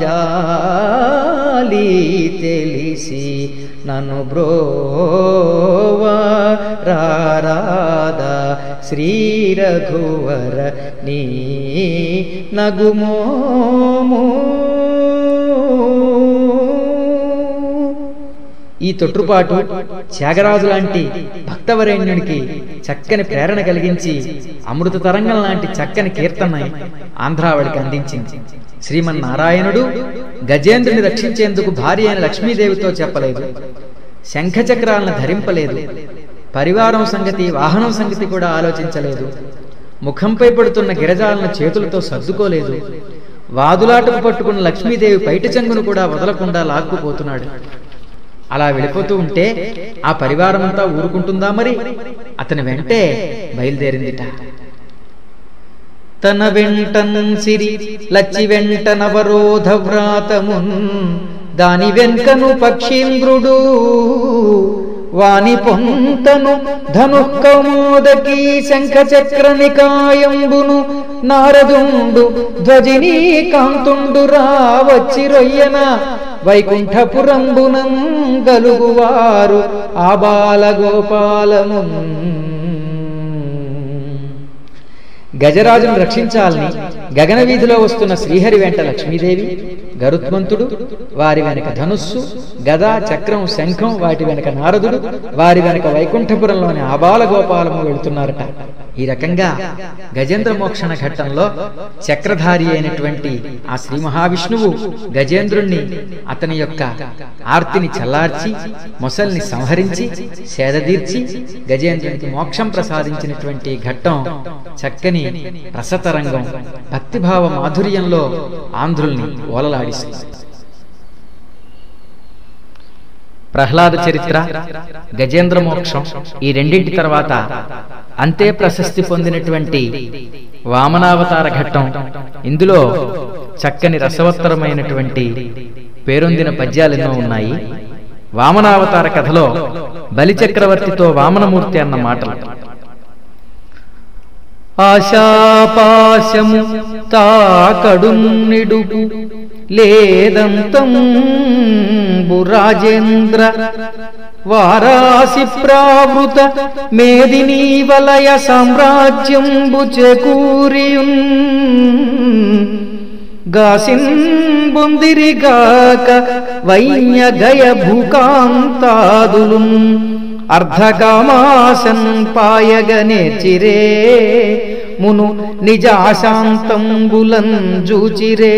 జాలి తెలిసి నన్ను బ్రోవా రారాదా శ్రీ రఘువర నీ నగుమోము ఈ తొట్టుపాటు త్యాగరాజు లాంటి భక్తవరేణ్యునికి చక్కని ప్రేరణ కలిగించి అమృత తరంగం లాంటి చక్కని కీర్తన ఆంధ్రావళికి అందించింది శ్రీమన్నారాయణుడు గజేంద్రుని రక్షించేందుకు భార్య అయిన లక్ష్మీదేవితో చెప్పలేదు శంఖచక్రాలను ధరింపలేదు పరివారం సంగతి వాహనం సంగతి కూడా ఆలోచించలేదు ముఖంపై పడుతున్న గిరజాలను చేతులతో సర్దుకోలేదు వాదులాటకు పట్టుకున్న లక్ష్మీదేవి పైట చెంగును కూడా వదలకుండా లాక్కుపోతున్నాడు అలా వెళ్ళిపోతూ ఉంటే ఆ పరివారం అంతా ఊరుకుంటుందా మరి అతని వెంటే బయలుదేరిందిట తన వెంటన్ సిరి లచ్చి వెంట నవరోధ వ్రాతమున్ దాని వెంకను పక్షీంద్రుడు వాని పొంతను ధను కౌమోదకి శంఖ చక్ర నికాయంబును నారదుండు ధ్వజిని కాంతుండు రావచ్చి రొయ్యన వైకుంఠపురంబునం గలుగువారు ఆ బాలగోపాలము గజరాజును రక్షించాలని గగన వీధిలో వస్తున్న శ్రీహరి వెంట లక్ష్మీదేవి గరుత్మంతుడు వారి వెనక ధనుస్సు గద చక్రం శంఖం వాటి వెనక నారదుడు వారి వెనక వైకుంఠపురంలోని ఆబాల గోపాలము వెళుతున్నారట ఈ రకంగా గజేంద్ర మోక్షణ ఘట్టంలో చక్రధారి అయినటువంటి ఆ శ్రీ మహావిష్ణువు గజేంద్రుణ్ణి అతని యొక్క ఆర్తిని చల్లార్చి మొసల్ని సంహరించి సేదదీర్చి గజేంద్రునికి మోక్షం ప్రసాదించినటువంటి ఘట్టం చక్కని రసతరంగం భక్తిభావ మాధుర్యంలో ఆంధ్రుల్ని ఓలలాడిస్తుంది ప్రహ్లాద చరిత్ర గజేంద్ర మోక్షం ఈ రెండింటి తర్వాత అంతే ప్రశస్తి పొందినటువంటి వామనావతార ఘట్టం ఇందులో చక్కని రసవత్తరమైనటువంటి పేరొందిన పద్యాలెన్నో ఉన్నాయి వామనావతార కథలో బలిచక్రవర్తితో వామనమూర్తి అన్న మాటలు ఆశాపాశము తాకడున్నిడుపు లేదంతం రాజేంద్ర వారాసి ప్రావృత మేదినీ వలయ సామ్రాజ్యంబు చేకూరియున్ గాసిన్ బొందిరిగాక వైన్య గయ భూకాంతాదులు అర్ధకామాసన్ పాయగనేర్చిరే మును నిజాశాంతంబులన్ జూచిరే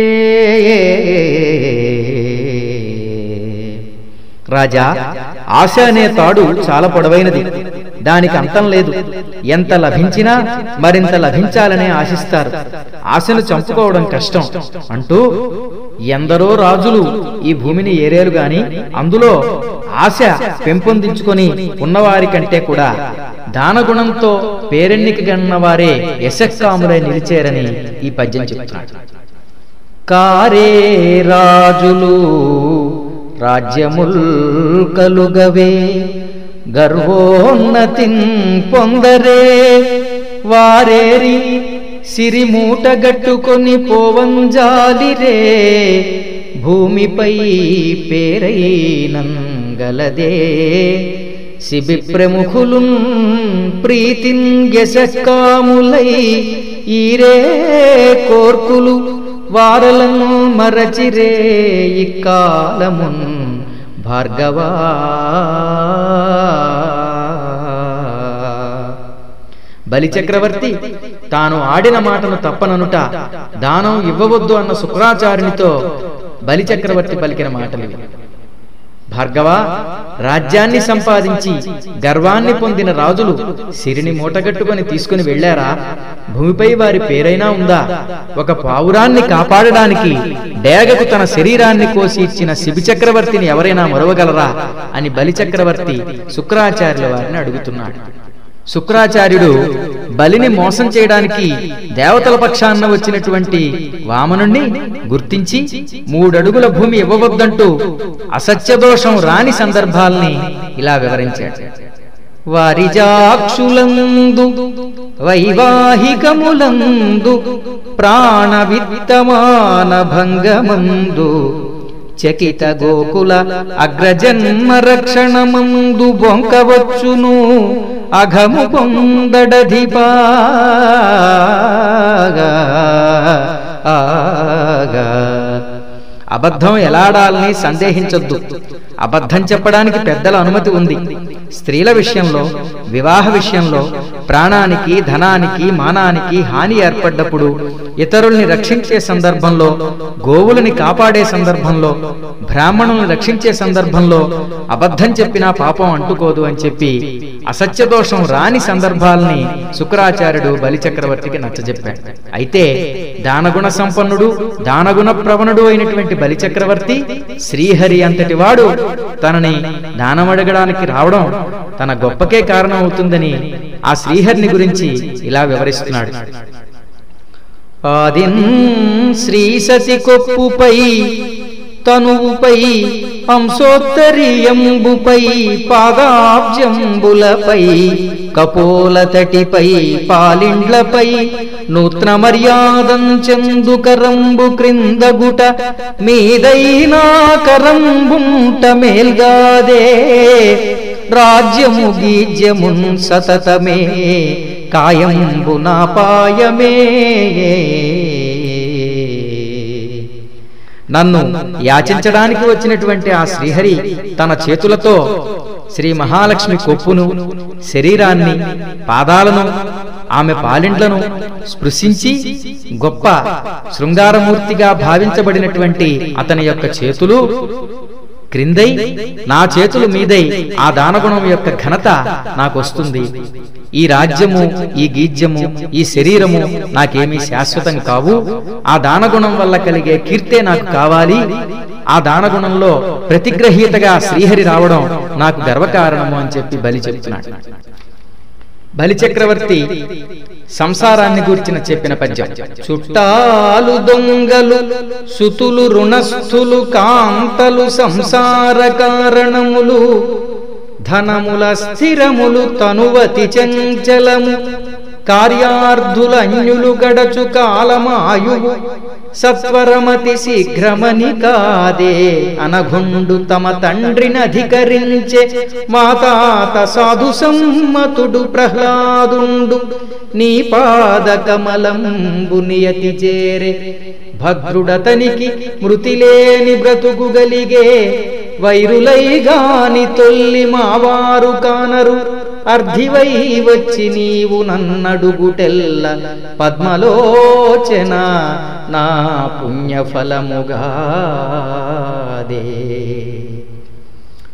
రాజా ఆశ అనే తాడు చాలా పొడవైనది దానికి అంతం లేదు ఎంత లభించినా మరింత లభించాలనే ఆశిస్తారు ఆశను చంపుకోవడం కష్టం అంటూ ఎందరో రాజులు ఈ భూమిని ఏరేలు గాని అందులో ఆశ పెంపొందించుకొని ఉన్నవారి కంటే కూడా దానగుణంతో పేరెన్నికగన్న వారే యశక్కాములై నిలిచేరని ఈ పద్యం చెప్తున్నాడు కారే రాజులు రాజ్యముల్ కలుగవే గర్వోన్నతిన్ పొందరే వారేరి సిరిమూట గట్టుకొని పోవంజాలిరే భూమిపై పేరైనంగలదే శిబి ప్రముఖులున్ ప్రీతిన్ యశకాములై ఈరే కోర్కులు వారలను మరచిరే ఇక్కాలమున్ భార్గవా బలిచక్రవర్తి తాను ఆడిన మాటను తప్పననుట దానం ఇవ్వవద్దు అన్న శుక్రాచార్యునితో బలిచక్రవర్తి పలికిన మాటలు ఇవి. భార్గవ రాజ్యాన్ని సంపాదించి గర్వాన్ని పొందిన రాజులు సిరిని మూటగట్టుకొని తీసుకుని వెళ్లారా భూమిపై వారి పేరైనా ఉందా ఒక పావురాన్ని కాపాడడానికి డేగకు తన శరీరాన్ని కోసి ఇచ్చిన శిబి చక్రవర్తిని ఎవరైనా మరవగలరా అని బలిచక్రవర్తి శుక్రాచార్యుల వారిని అడుగుతున్నాడు శుక్రాచార్యుడు బలిని మోసం చేయడానికి దేవతల పక్షాన్న వచ్చినటువంటి వామనుణ్ణి గుర్తించి మూడడుగుల భూమి ఇవ్వవద్దంటూ అసత్యదోషం రాని సందర్భాల్ని ఇలా వివరించాడు వారిజాక్షులందు వైవాహికములందు ప్రాణ విత్తమాన భంగమందు చకిత గోకుల అగ్రజన్మ రక్షణమందు బొంకవచ్చును అఘము పొందడధిపాగా ఆగా అబద్ధం ఎలాడాలని సందేహించొద్దు అబద్ధం చెప్పడానికి పెద్దల అనుమతి ఉంది స్త్రీల విషయంలో వివాహ విషయంలో ప్రాణానికి ధనానికి మానానికి హాని ఏర్పడ్డప్పుడు ఇతరుల్ని రక్షించే సందర్భంలో గోవులని కాపాడే సందర్భంలో బ్రాహ్మణుల్ని రక్షించే సందర్భంలో అబద్ధం చెప్పినా పాపం అంటుకోదు అని చెప్పి అసత్యదోషం రాని సందర్భాల్ని శుక్రాచార్యుడు బలిచక్రవర్తికి నచ్చజెప్పాడు అయితే దానగుణ సంపన్నుడు దానగుణ ప్రవణుడు అయినటువంటి బలిచక్రవర్తి శ్రీహరి అంతటి వాడు తనని దానమడగడానికి రావడం తన గొప్పకే కారణం అవుతుందని ఆ శ్రీహరిని గురించి ఇలా వివరిస్తున్నాడు ఆదిన్ శ్రీ సతి కొప్పుపై తనువుపై అంశోత్తరీయంబుపై పాదాబ్జంబులపై కపోలతటిపై పాలిండ్లపై నూత్న మర్యాదం చందుకరంబు క్రిందగుట మీదైనా కరంబుంట మేల్గాదే రాజ్యము గీజ్యమున్ సతతమే కాయంబు నాపాయమే నన్ను యాచించడానికి వచ్చినటువంటి ఆ శ్రీహరి తన చేతులతో శ్రీ మహాలక్ష్మి కొప్పును శరీరాన్ని పాదాలను ఆమె పాలిండ్లను స్పృశించి గొప్ప శృంగారమూర్తిగా భావించబడినటువంటి అతని యొక్క చేతులు క్రిందై నా చేతులు మీదై ఆ దానగుణం యొక్క ఘనత నాకు వస్తుంది ఈ రాజ్యము ఈ గీజ్యము ఈ శరీరము నాకేమీ శాశ్వతం కావు ఆ దానగుణం వల్ల కలిగే కీర్తే నాకు కావాలి ఆ దానగుణంలో ప్రతిగ్రహీతగా శ్రీహరి రావడం నాకు గర్వకారణము అని చెప్పి బలి చెప్తున్నాడు బలిచక్రవర్తి సంసారాన్ని గూర్చిన చెప్పిన పద్యం చుట్టాలు దొంగలు సుతులు రుణస్థులు కాంతలు సంసార కారణములు ధనముల స్థిరములు తనువతి చంచలము కార్యార్థుల అన్యులు గడచు కాలమాయువు సత్వరమతి శీఘ్రమని కాదే అనఘుండు తమ తండ్రిని అధికరించే మాతాత సాధు సమ్మతుడు ప్రహ్లాదుండు నీ పాద కమలంబు నియతి చేరే భద్రుడతనికి మృతిలేని బ్రతుకు గలిగే వైరులై గాని తొల్లి మావారు కానరు అర్ధివై వచ్చి నీవు నన్నడుగుటెల్ల పద్మలోచన నా పుణ్యఫలముగాదే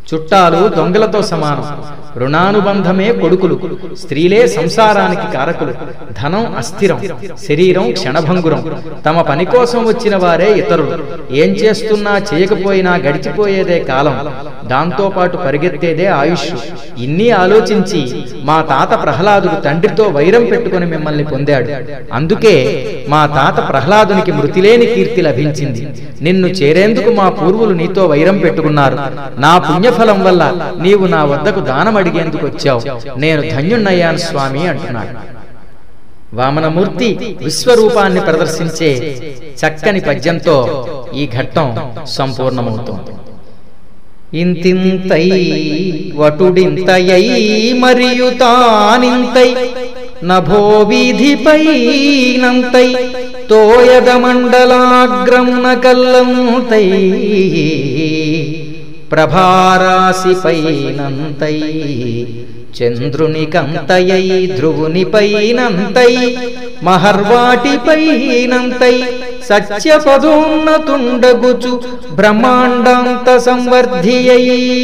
చుట్టాలు దొంగలతో సమానం రుణానుబంధమే కొడుకులు స్త్రీలే సంసారానికి కారకులు ధనం అస్థిరం శరీరం క్షణభంగురం తమ పని కోసం వచ్చిన వారే ఇతరులు ఏం చేస్తున్నా చేయకపోయినా గడిచిపోయేదే కాలం దాంతోపాటు పరిగెత్తేదే ఆయుష్ ఇన్ని ఆలోచించి మా తాత ప్రహ్లాదుడు తండ్రితో వైరం పెట్టుకుని మిమ్మల్ని పొందాడు అందుకే మా తాత ప్రహ్లాదునికి మృతిలేని కీర్తి లభించింది నిన్ను చేరేందుకు మా పూర్వులు నీతో వైరం పెట్టుకున్నారు నా పుణ్యఫలం వల్ల నీవు నా వద్దకు దానం అడిగేందుకు వచ్చావు నేను ధన్యుణ్ణయ్యాను స్వామి అంటున్నాడు వామనమూర్తి విశ్వరూపాన్ని ప్రదర్శించే చక్కని పద్యంతో ఈ ఘట్టం సంపూర్ణమవుతోంది ఇంతింతై వటుడింతయై మరియు తానింతై నభో వీధిపై నంతై తోయద మండలాగ్రమున కల్లంతై ప్రభారాశిపైనంతై చంద్రునికంతయై ధ్రువునిపైనంతై మహర్వాటిపైనంతై సత్యపదోన్నతుండగుచు బ్రహ్మాండాంత సంవర్ధియై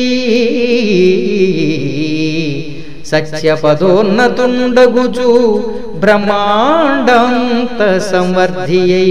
సత్యపదోన్నతుండగుచు బ్రహ్మాండాంత సంవర్ధియై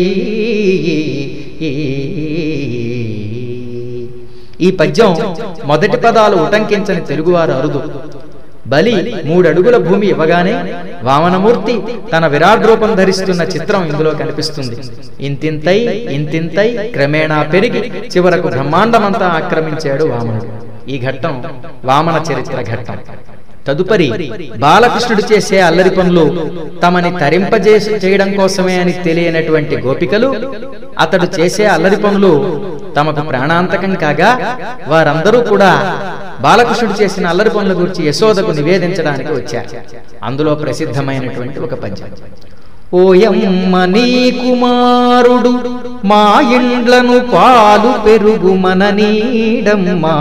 ఈ పద్యం మొదటి పదాలు ఉటంకించని తెలుగువారు అరుదు బలి మూడడుగుల భూమి ఇవ్వగానే వామనమూర్తి తన విరాట్ రూపం ధరిస్తున్న చిత్రం ఇందులో కనిపిస్తుంది ఇంతింతై ఇంతింతై క్రమేణా పెరిగి చివరకు బ్రహ్మాండమంతా ఆక్రమించాడు వామనుడు ఈ ఘట్టం వామన చరిత్ర ఘట్టం తదుపరి బాలకృష్ణుడు చేసే అల్లరి పనులు తమని తరింపజేసి చేయడం కోసమే అని తెలియనటువంటి గోపికలు అతడు చేసే అల్లరి పనులు తమకు ప్రాణాంతకం కాగా వారందరూ కూడా బాలకృష్ణుడు చేసిన అల్లరి పనుల గురించి యశోదకు నివేదించడానికి వచ్చారు అందులో ప్రసిద్ధమైనటువంటి ఒక పద్యం ఓయమ్మ నీ కుమారుడు మా ఇండ్లను పాలు పెరుగు మన నీడమ్మా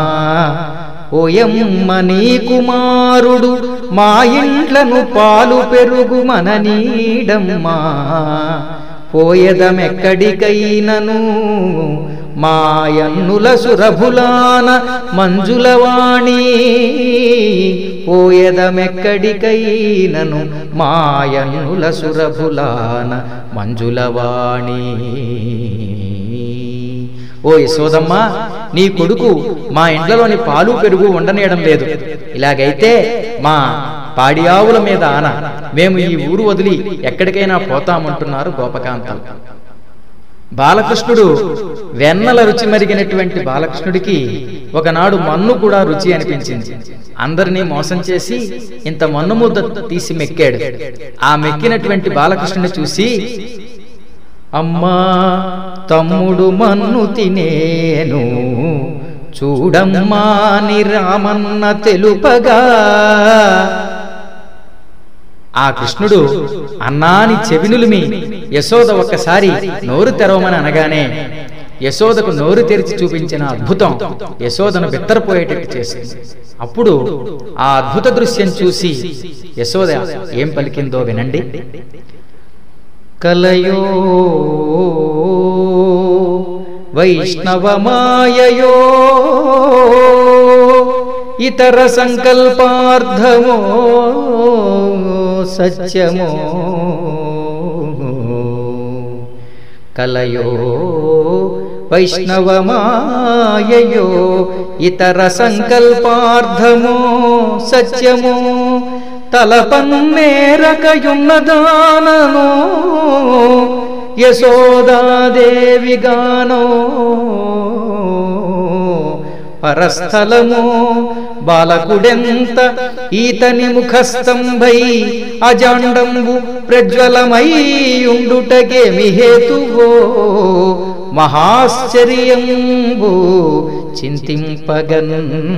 ఓయమ్మ నీ కుమారుడు మా ఇండ్లను పాలు పెరుగు మన నీడమ్మా పోయదమెక్కడికైనను మాయన్నుల సురభులాన మంజులవాణి పోయదమెక్కడికైనను మాయన్నుల సురభులాన మంజులవాణి ఓ యశోదమ్మ నీ కొడుకు మా ఇంట్లోని పాలు పెరుగు ఉండనేయడం లేదు ఇలాగైతే మా పాడి ఆవుల మీద ఆన మేము ఈ ఊరు వదిలి ఎక్కడికైనా పోతామంటున్నారు గోపకాంతలు బాలకృష్ణుడు వెన్నల రుచి మరిగినటువంటి బాలకృష్ణుడికి ఒకనాడు మన్ను కూడా రుచి అనిపించింది అందరినీ మోసం చేసి ఇంత మన్ను ముద్ద తీసి మెక్కాడు ఆ మెక్కినటువంటి బాలకృష్ణుని చూసి అమ్మా తమ్ముడు మన్ను తినేను చూడమ్మా ని రామన్న తెలుపగా ఆ కృష్ణుడు అన్నాని చెవినులిమి యశోద ఒక్కసారి నోరు తెరవమని అనగానే యశోదకు నోరు తెరిచి చూపించిన అద్భుతం యశోదను బిత్తరపోయేటట్టు చేసింది అప్పుడు ఆ అద్భుత దృశ్యం చూసి యశోద ఏం పలికిందో వినండి కలయో వైష్ణవమాయయో ఇతర సంకల్పార్థమో సత్యమో కలయో వైష్ణవమాయయో ఇతర సంకల్పార్థమో సత్యమో తలపన్నేరకయున్నదాననో యశోదాదేవిగానో పరస్థలము బాలకుడెంత ఈతని ముఖస్తంభై అజాండంబు ప్రజ్వలమై ఉండుటగేమి హేతువో మహాశ్చర్యంబు చింతింపగన్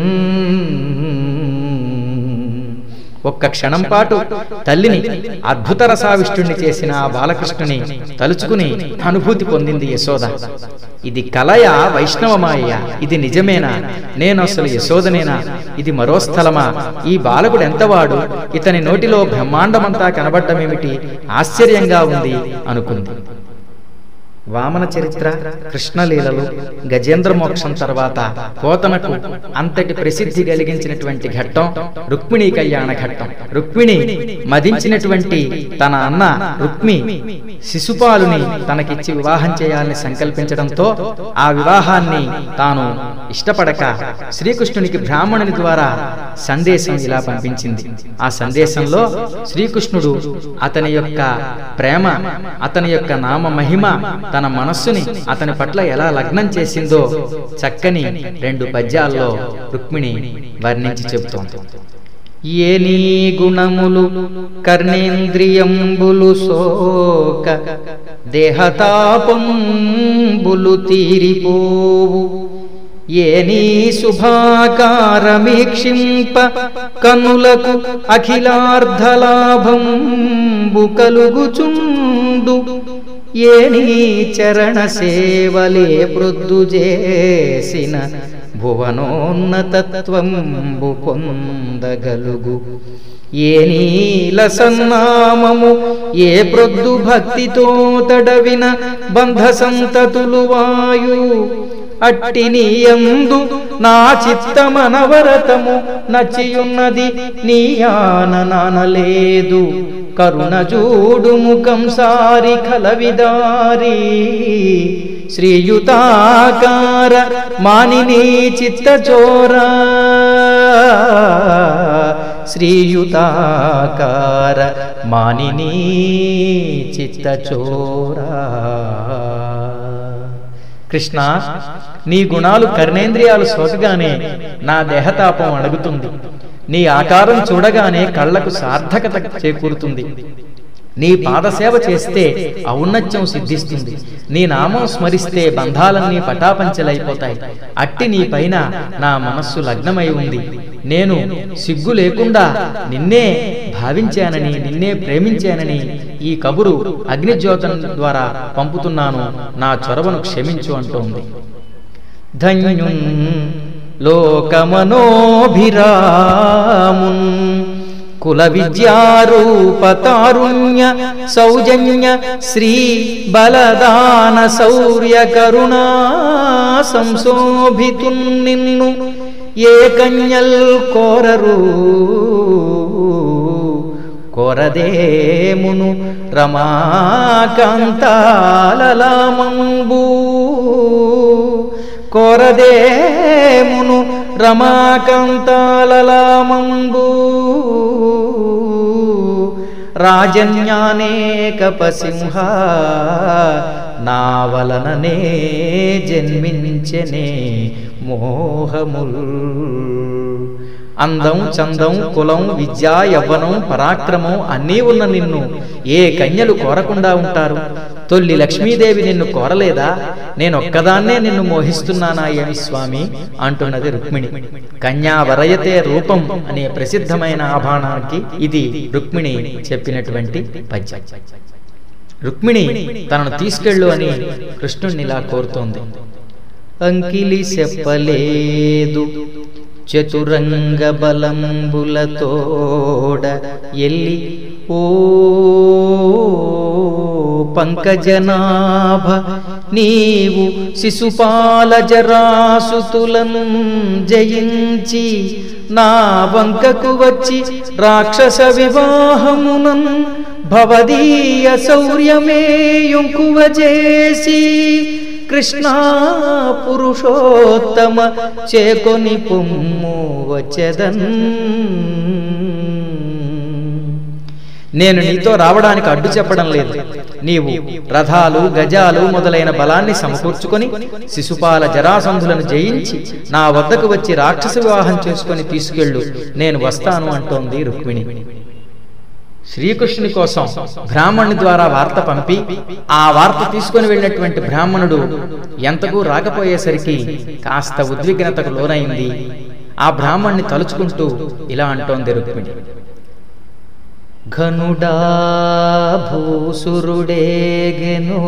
ఒక్క క్షణం పాటు తల్లిని అద్భుత రసావిష్టుణ్ణి చేసిన ఆ బాలకృష్ణుని తలుచుకుని అనుభూతి పొందింది యశోద ఇది కలయ వైష్ణవమాయ ఇది నిజమేనా నేను అసలు యశోదనేనా ఇది మరో స్థలమా ఈ బాలకుడు ఎంతవాడు ఇతని నోటిలో బ్రహ్మాండమంతా కనబడ్డమేమిటి ఆశ్చర్యంగా ఉంది అనుకుంది వామన చరిత్ర కృష్ణలీలలు గజేంద్ర మోక్షం తర్వాత పోతనకు అంతటి ప్రసిద్ధి కలిగించినటువంటి ఘట్టం రుక్మిణీ కళ్యాణ ఘట్టం రుక్మిణి మదించినటువంటి తన అన్న రుక్మి శిశుపాలుని తనకిచ్చి వివాహం చేయాలని సంకల్పించడంతో ఆ వివాహాన్ని తాను ఇష్టపడక శ్రీకృష్ణునికి బ్రాహ్మణుని ద్వారా సందేశం ఇలా పంపించింది ఆ సందేశంలో శ్రీకృష్ణుడు అతని యొక్క ప్రేమ అతని యొక్క నామ మహిమ తన మనస్సుని అతని పట్ల ఎలా లగ్నం చేసిందో చక్కని రెండు పద్యాల్లో రుక్మిణి వర్ణించి చెబుతోంది ఏ నీ గుణములు కర్ణేంద్రియంబులు సోక దేహతాపంబులు తీరిపోవు ఏ నీ శుభాకారమీక్షింప కనులకు అఖిలార్ధలాభంబు కలుగుచుండు ఏ నీ చరణ సేవలే ప్రొద్దు చేసిన భువనోన్నతత్వంబు పొందగలుగు ఏ నీల సన్నామము ఏ ప్రొద్దు భక్తితో తడవిన బంధ సంతతులు వాయు అట్టి నీయందు నా చిత్తమనవరతము నచ్చియున్నది నీ ఆననానలేదు కరుణ చూడు ముఖం సారి కలవిదారి శ్రీయుతాకార మానిని చిత్త చోరా శ్రీయుతాకార మానిని చిత్త చోరా కృష్ణ నీ గుణాలు కర్ణేంద్రియాలు సోకగానే నా దేహతాపం అడుగుతుంది నీ ఆకారం చూడగానే కళ్లకు సార్థకత చేకూరుతుంది నీ పాదసేవ చేస్తే ఔన్నత్యం సిద్ధిస్తుంది నీ నామం స్మరిస్తే బంధాలన్నీ పటాపంచలైపోతాయి అట్టి నీ పైన నా మనస్సు లగ్నమై ఉంది నేను సిగ్గు లేకుండా నిన్నే భావించానని నిన్నే ప్రేమించానని ఈ కబురు అగ్నిజ్యోతం ద్వారా పంపుతున్నాను నా చొరవను క్షమించు అంటోంది ధన్యున్ లోకమనోభిరామున్ కుల విద్యారూప తారుణ్య సౌజన్య శ్రీ బలదాన శౌర్య కరుణా సంశోభితున్ నిన్ను ఏ కన్యల్ కోరరు కోరదేమును రమాకాంతాలలామంబూ కోరదేమును రమాకాంతాలలామంబూ రాజన్యానేకపసింహ నా వలననే జన్మించనే మోహముల్ అందం చందం కులం విద్య యవ్వనం పరాక్రమం అన్నీ ఉన్న నిన్ను ఏ కన్యలు కోరకుండా ఉంటారు తొల్లి లక్ష్మీదేవి నిన్ను కోరలేదా నేనొక్కదాన్నే నిన్ను మోహిస్తున్నానా ఏమి స్వామి అంటున్నది రుక్మిణి కన్యా వరయతే రూపం అనే ప్రసిద్ధమైన ఆభాణానికి ఇది రుక్మిణి చెప్పినటువంటి పద్యం రుక్మిణి తనను తీసుకెళ్ళు అని కృష్ణుణ్ణి ఇలా కోరుతోంది అంకిలి చెప్పలేదు చతురంగ బలంబులతోడ ఎల్లి ఓ పంకజనాభ నీవు శిశుపాల జరాసుతులను జయించి నా వంకకు వచ్చి రాక్షస వివాహమునం భవదీయ శౌర్యమేయుంకువ చేసి కృష్ణ పురుషోత్తమ చేకొని పొమ్ము వచ్చెదన్ నేను నీతో రావడానికి అడ్డు చెప్పడం లేదు నీవు రథాలు గజాలు మొదలైన బలాన్ని సమకూర్చుకొని శిశుపాల జరాసంధులను జయించి నా వద్దకు వచ్చి రాక్షస వివాహం చేసుకొని తీసుకెళ్ళు నేను వస్తాను అంటోంది రుక్మిణి శ్రీకృష్ణుని కోసం బ్రాహ్మణుని ద్వారా వార్త పంపి ఆ వార్త తీసుకొని వెళ్ళినటువంటి బ్రాహ్మణుడు ఎంతకు రాకపోయేసరికి కాస్త ఉద్విగ్నతకు లోనైంది ఆ బ్రాహ్మణ్ణి తలుచుకుంటూ ఇలా అంటోంది రుక్మిణి ఘనుడా భూసురుడేగెను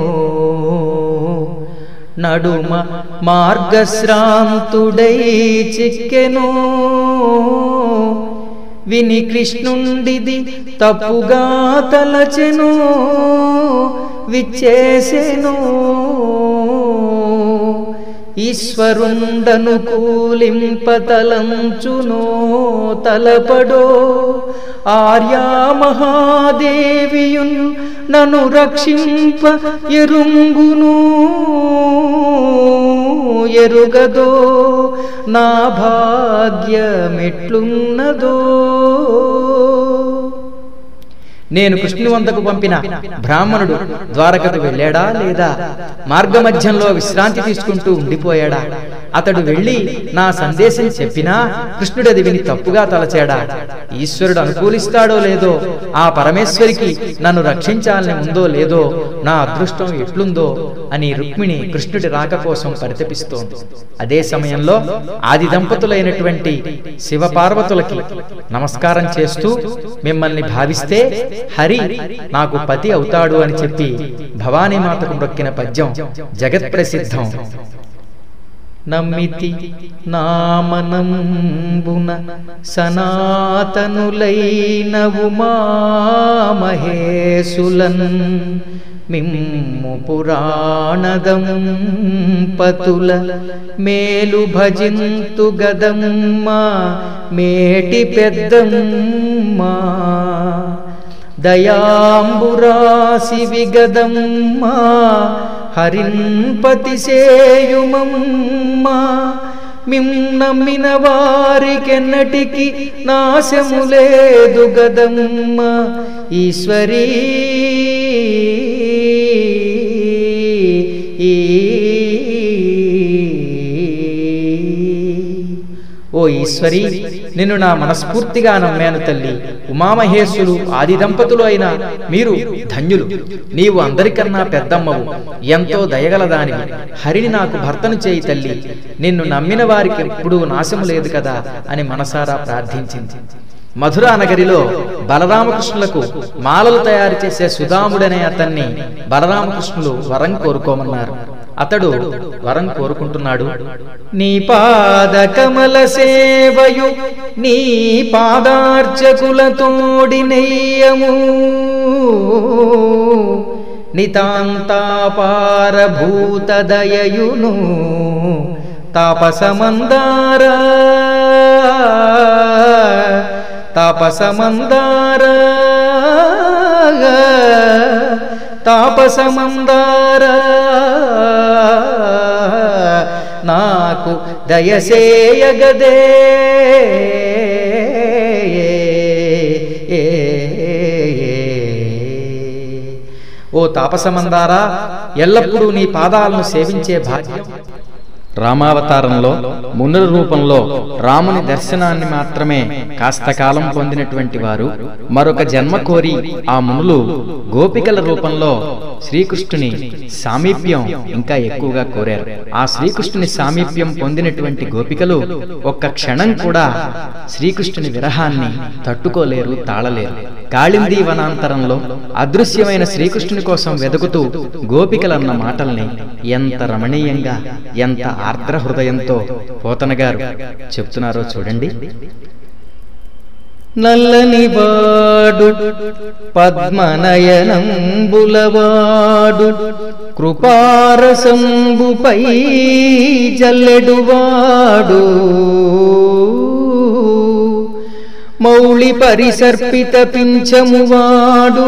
నడుమ మార్గశ్రాంతుడై చిక్కెను విని కృష్ణుండిది తప్పుగా తలచెను విచ్చేసెను ఈశ్వరుండను కూలింపతలంచునో తలపడో ఆర్యా మహాదేవియున్ నన్ను రక్షింప ఎరుంగును ఎరుగదో నా భాగ్యమెట్లున్నదో నేను కృష్ణుని వందకు పంపిన బ్రాహ్మణుడు ద్వారకకు వెళ్ళాడా లేదా మార్గమధ్యంలో విశ్రాంతి తీసుకుంటూ ఉండిపోయాడా అతడు వెళ్ళి నా సందేశం చెప్పినా కృష్ణుడు అది విని తప్పుగా తలచాడా ఈశ్వరుడు అనుకూలిస్తాడో లేదో ఆ పరమేశ్వరికి నన్ను రక్షించాలని ఉందో లేదో నా అదృష్టం ఎట్లుందో అని రుక్మిణి కృష్ణుడి రాక కోసం పరితపిస్తోంది అదే సమయంలో ఆది దంపతులైనటువంటి శివపార్వతులకి నమస్కారం చేస్తూ మిమ్మల్ని భావిస్తే హరి నాకు పతి అవుతాడు అని చెప్పి భవానీమాతకు మొక్కిన పద్యం జగత్ ప్రసిద్ధం నమ్మితి నామనంబున సనాతనులైన ఉమామహేసులన్ మిమ్ము పురాణదంపతుల మేలు భజింతు గదమ్మ మేటి పెద్దమ్మా దయాంబురాసి విగదమ్మా హరిన్పతి సేయుమమ్మా మిమ్ నమ్మిన వారికెన్నటికి నాశము లేదు గదమ్మ ఈశ్వరీ ఓ ఈశ్వరి నిన్ను నా మనస్ఫూర్తిగా నమ్మాను తల్లి ఉమామహేశ్వరు ఆది దంపతులు అయిన మీరు ధన్యులు నీవు అందరికన్నా పెద్దమ్మవు ఎంతో దయగలదానివి హరిని నాకు భర్తను చేయి తల్లి నిన్ను నమ్మిన వారికి ఎప్పుడూ నాశము లేదు కదా అని మనసారా ప్రార్థించింది మధురా నగరిలో బలరామకృష్ణులకు మాలలు తయారు చేసే సుధాముడనే అతన్ని బలరామకృష్ణులు వరం కోరుకోమన్నారు అతడు వరం కోరుకుంటున్నాడు నీ పాద కమల సేవయు నీ పాదార్చకులతోడి నెయ్యము నితాంతాపారభూత దయయును తాపసమందారా తాపసమందార తాపసమందార నాకు దయసేయగదే ఓ తాపసమందారా ఎల్లప్పుడూ నీ పాదాలను సేవించే భాగ్యం రామావతారంలో మునుల రూపంలో రాముని దర్శనాన్ని మాత్రమే కాస్త కాలం పొందినటువంటి వారు మరొక జన్మ కోరి ఆ మునులు గోపికల రూపంలో శ్రీకృష్ణుని సామీప్యం ఇంకా ఎక్కువగా కోరారు ఆ శ్రీకృష్ణుని సామీప్యం పొందినటువంటి గోపికలు ఒక్క క్షణం కూడా శ్రీకృష్ణుని విరహాన్ని తట్టుకోలేరు తాళలేరు కాళిందీ వనాంతరంలో అదృశ్యమైన శ్రీకృష్ణుని కోసం వెతుకుతూ గోపికలన్న మాటల్ని ఎంత రమణీయంగా ఎంత ఆర్ద్ర హృదయంతో పోతన గారు చెప్తున్నారో చూడండి నల్లని వాడు పద్మనయనంబులవాడు కృపారసంబుపై జల్లెడువాడు మౌళి పరిసర్పిత పింఛమువాడు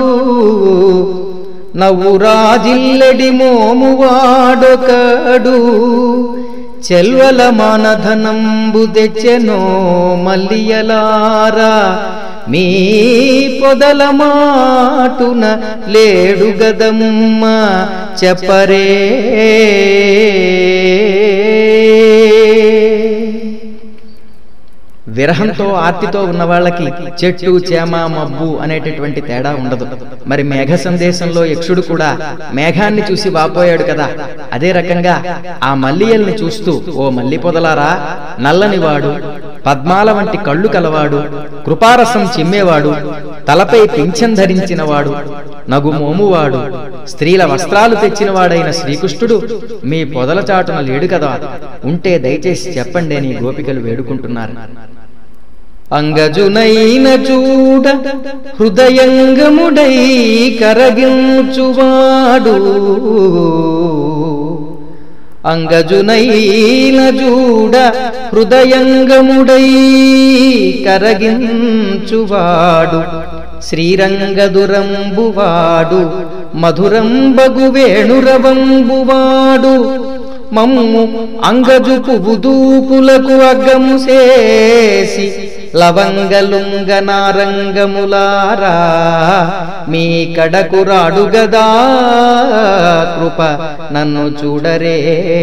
నవ్వురాజిల్లెడి మోమువాడొకడు చెల్వల మానధనంబు తెచ్చెనో మల్లియలారా మీ పొదల మాటున లేడు గదమ్మ చెప్పరే విరహంతో ఆర్తితో ఉన్న వాళ్ళకి చెట్టు చేమ మబ్బు అనేటటువంటి తేడా ఉండదు మరి మేఘ సందేశంలో యక్షుడు కూడా మేఘాన్ని చూసి వాపోయాడు కదా అదే రకంగా ఆ మల్లియల్ని చూస్తూ ఓ మల్లి పొదలారా నల్లనివాడు పద్మాల వంటి కళ్ళు కలవాడు కృపారసం చిమ్మేవాడు తలపై పింఛం ధరించినవాడు నగు మోమువాడు స్త్రీల వస్త్రాలు తెచ్చినవాడైన శ్రీకృష్ణుడు మీ పొదల చాటున లేడు కదా ఉంటే దయచేసి చెప్పండి అని గోపికలు వేడుకుంటున్నారు అంగజునైన చూడ హృదయంగముడై కరగించువాడు అంగజునైన చూడ హృదయంగముడై కరగించువాడు శ్రీరంగదురంబువాడు మధురంబగు వేణురవంబువాడు మమ్ము అంగజు పువ్వుదూపులకు అగ్గము చేసి లవంగలుంగ నారంగములారా మీ కడకు రాడు గదా కృప నన్ను చూడరే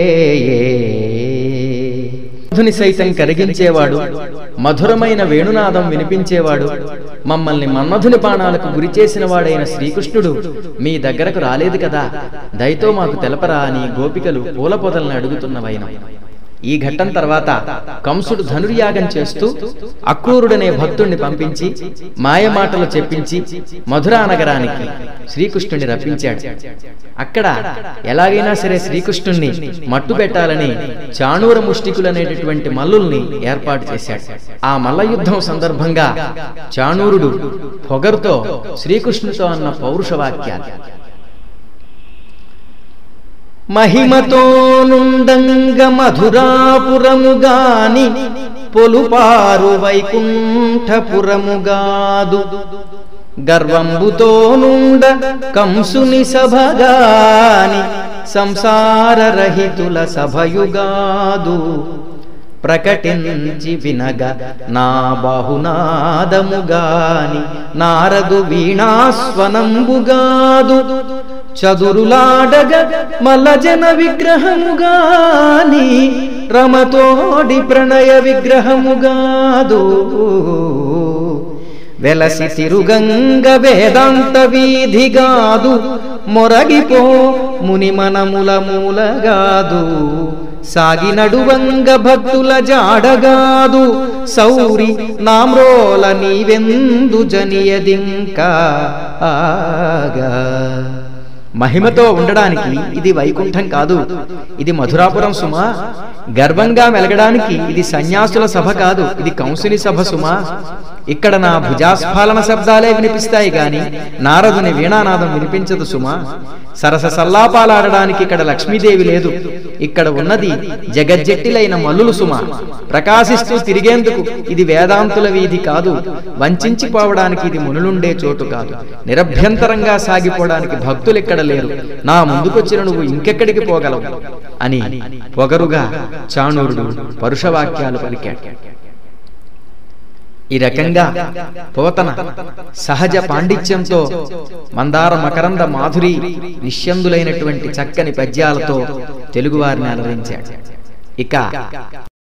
మధుని సైతం కరిగించేవాడు మధురమైన వేణునాదం వినిపించేవాడు మమ్మల్ని మన్మధుని బాణాలకు గురి చేసిన వాడైన శ్రీకృష్ణుడు మీ దగ్గరకు రాలేదు కదా దయతో మాకు తెలపరా అని గోపికలు పూల పొదల్ని అడుగుతున్న వైనం ఈ ఘట్టం తర్వాత కంసుడు ధనుర్యాగం చేస్తూ అక్రూరుడనే భక్తుణ్ణి పంపించి మాయమాటలు చెప్పించి మధురా నగరానికి శ్రీకృష్ణుని రప్పించాడు అక్కడ ఎలాగైనా సరే శ్రీకృష్ణుణ్ణి మట్టు పెట్టాలని చాణూర ముష్టికులనేటటువంటి మల్లుల్ని ఏర్పాటు చేశాడు ఆ మల్ల యుద్ధం సందర్భంగా చాణూరుడు పొగరుతో శ్రీకృష్ణుతో అన్న పౌరుషవాక్యాలు మహిమతో నుండంగ మధురాపురముగాని పొలుపారు వైకుంఠపురముగాదు గర్వంబుతో నుండ కంసుని సభగాని సంసార రహితుల సభయుగాదు ప్రకటించి వినగ నా బాహునాదముగాని నారదు వీణాస్వనంబుగాదు చదురులాడగ మలజన విగ్రహముగాని రమతోడి ప్రణయ విగ్రహముగాదు వెలసి తిరుగంగ వేదాంత వీధిగాదు మొరగిపో ముని మనముల మూలగాదు సాగి నడువంగ భక్తుల జాడగాదు సౌరి నామ్రోల నీవెందు జనియదింకా ఆగా మహిమతో ఉండడానికి ఇది వైకుంఠం కాదు ఇది మధురాపురం సుమా గర్వంగా మెలగడానికి ఇది సన్యాసుల సభ కాదు ఇది కంసుని సభ సుమా ఇక్కడ నా భుజాస్ఫాలన శబ్దాలే వినిపిస్తాయి గాని నారదుని వీణానాదం వినిపించదు సుమా సరస సల్లాపాలాడడానికి ఇక్కడ లక్ష్మీదేవి లేదు ఇక్కడ ఉన్నది జగజ్జట్టిలైన మల్లులు సుమ ప్రకాశిస్తూ తిరిగేందుకు ఇది వేదాంతుల వీధి కాదు వంచిపోవడానికి ఇది మునులుండే చోటు కాదు నిరభ్యంతరంగా సాగిపోవడానికి భక్తులు ఇక్కడ లేరు నా ముందుకొచ్చిన నువ్వు ఇంకెక్కడికి పోగలవు అని పొగరుగా చాణూరుడు పరుషవాక్యాలు పలికాడు ఈ రకంగా పోతన సహజ పాండిత్యంతో మందార మకరంద మాధురి నిశ్యందులైనటువంటి చక్కని పద్యాలతో తెలుగువారిని అలరించాడు ఇక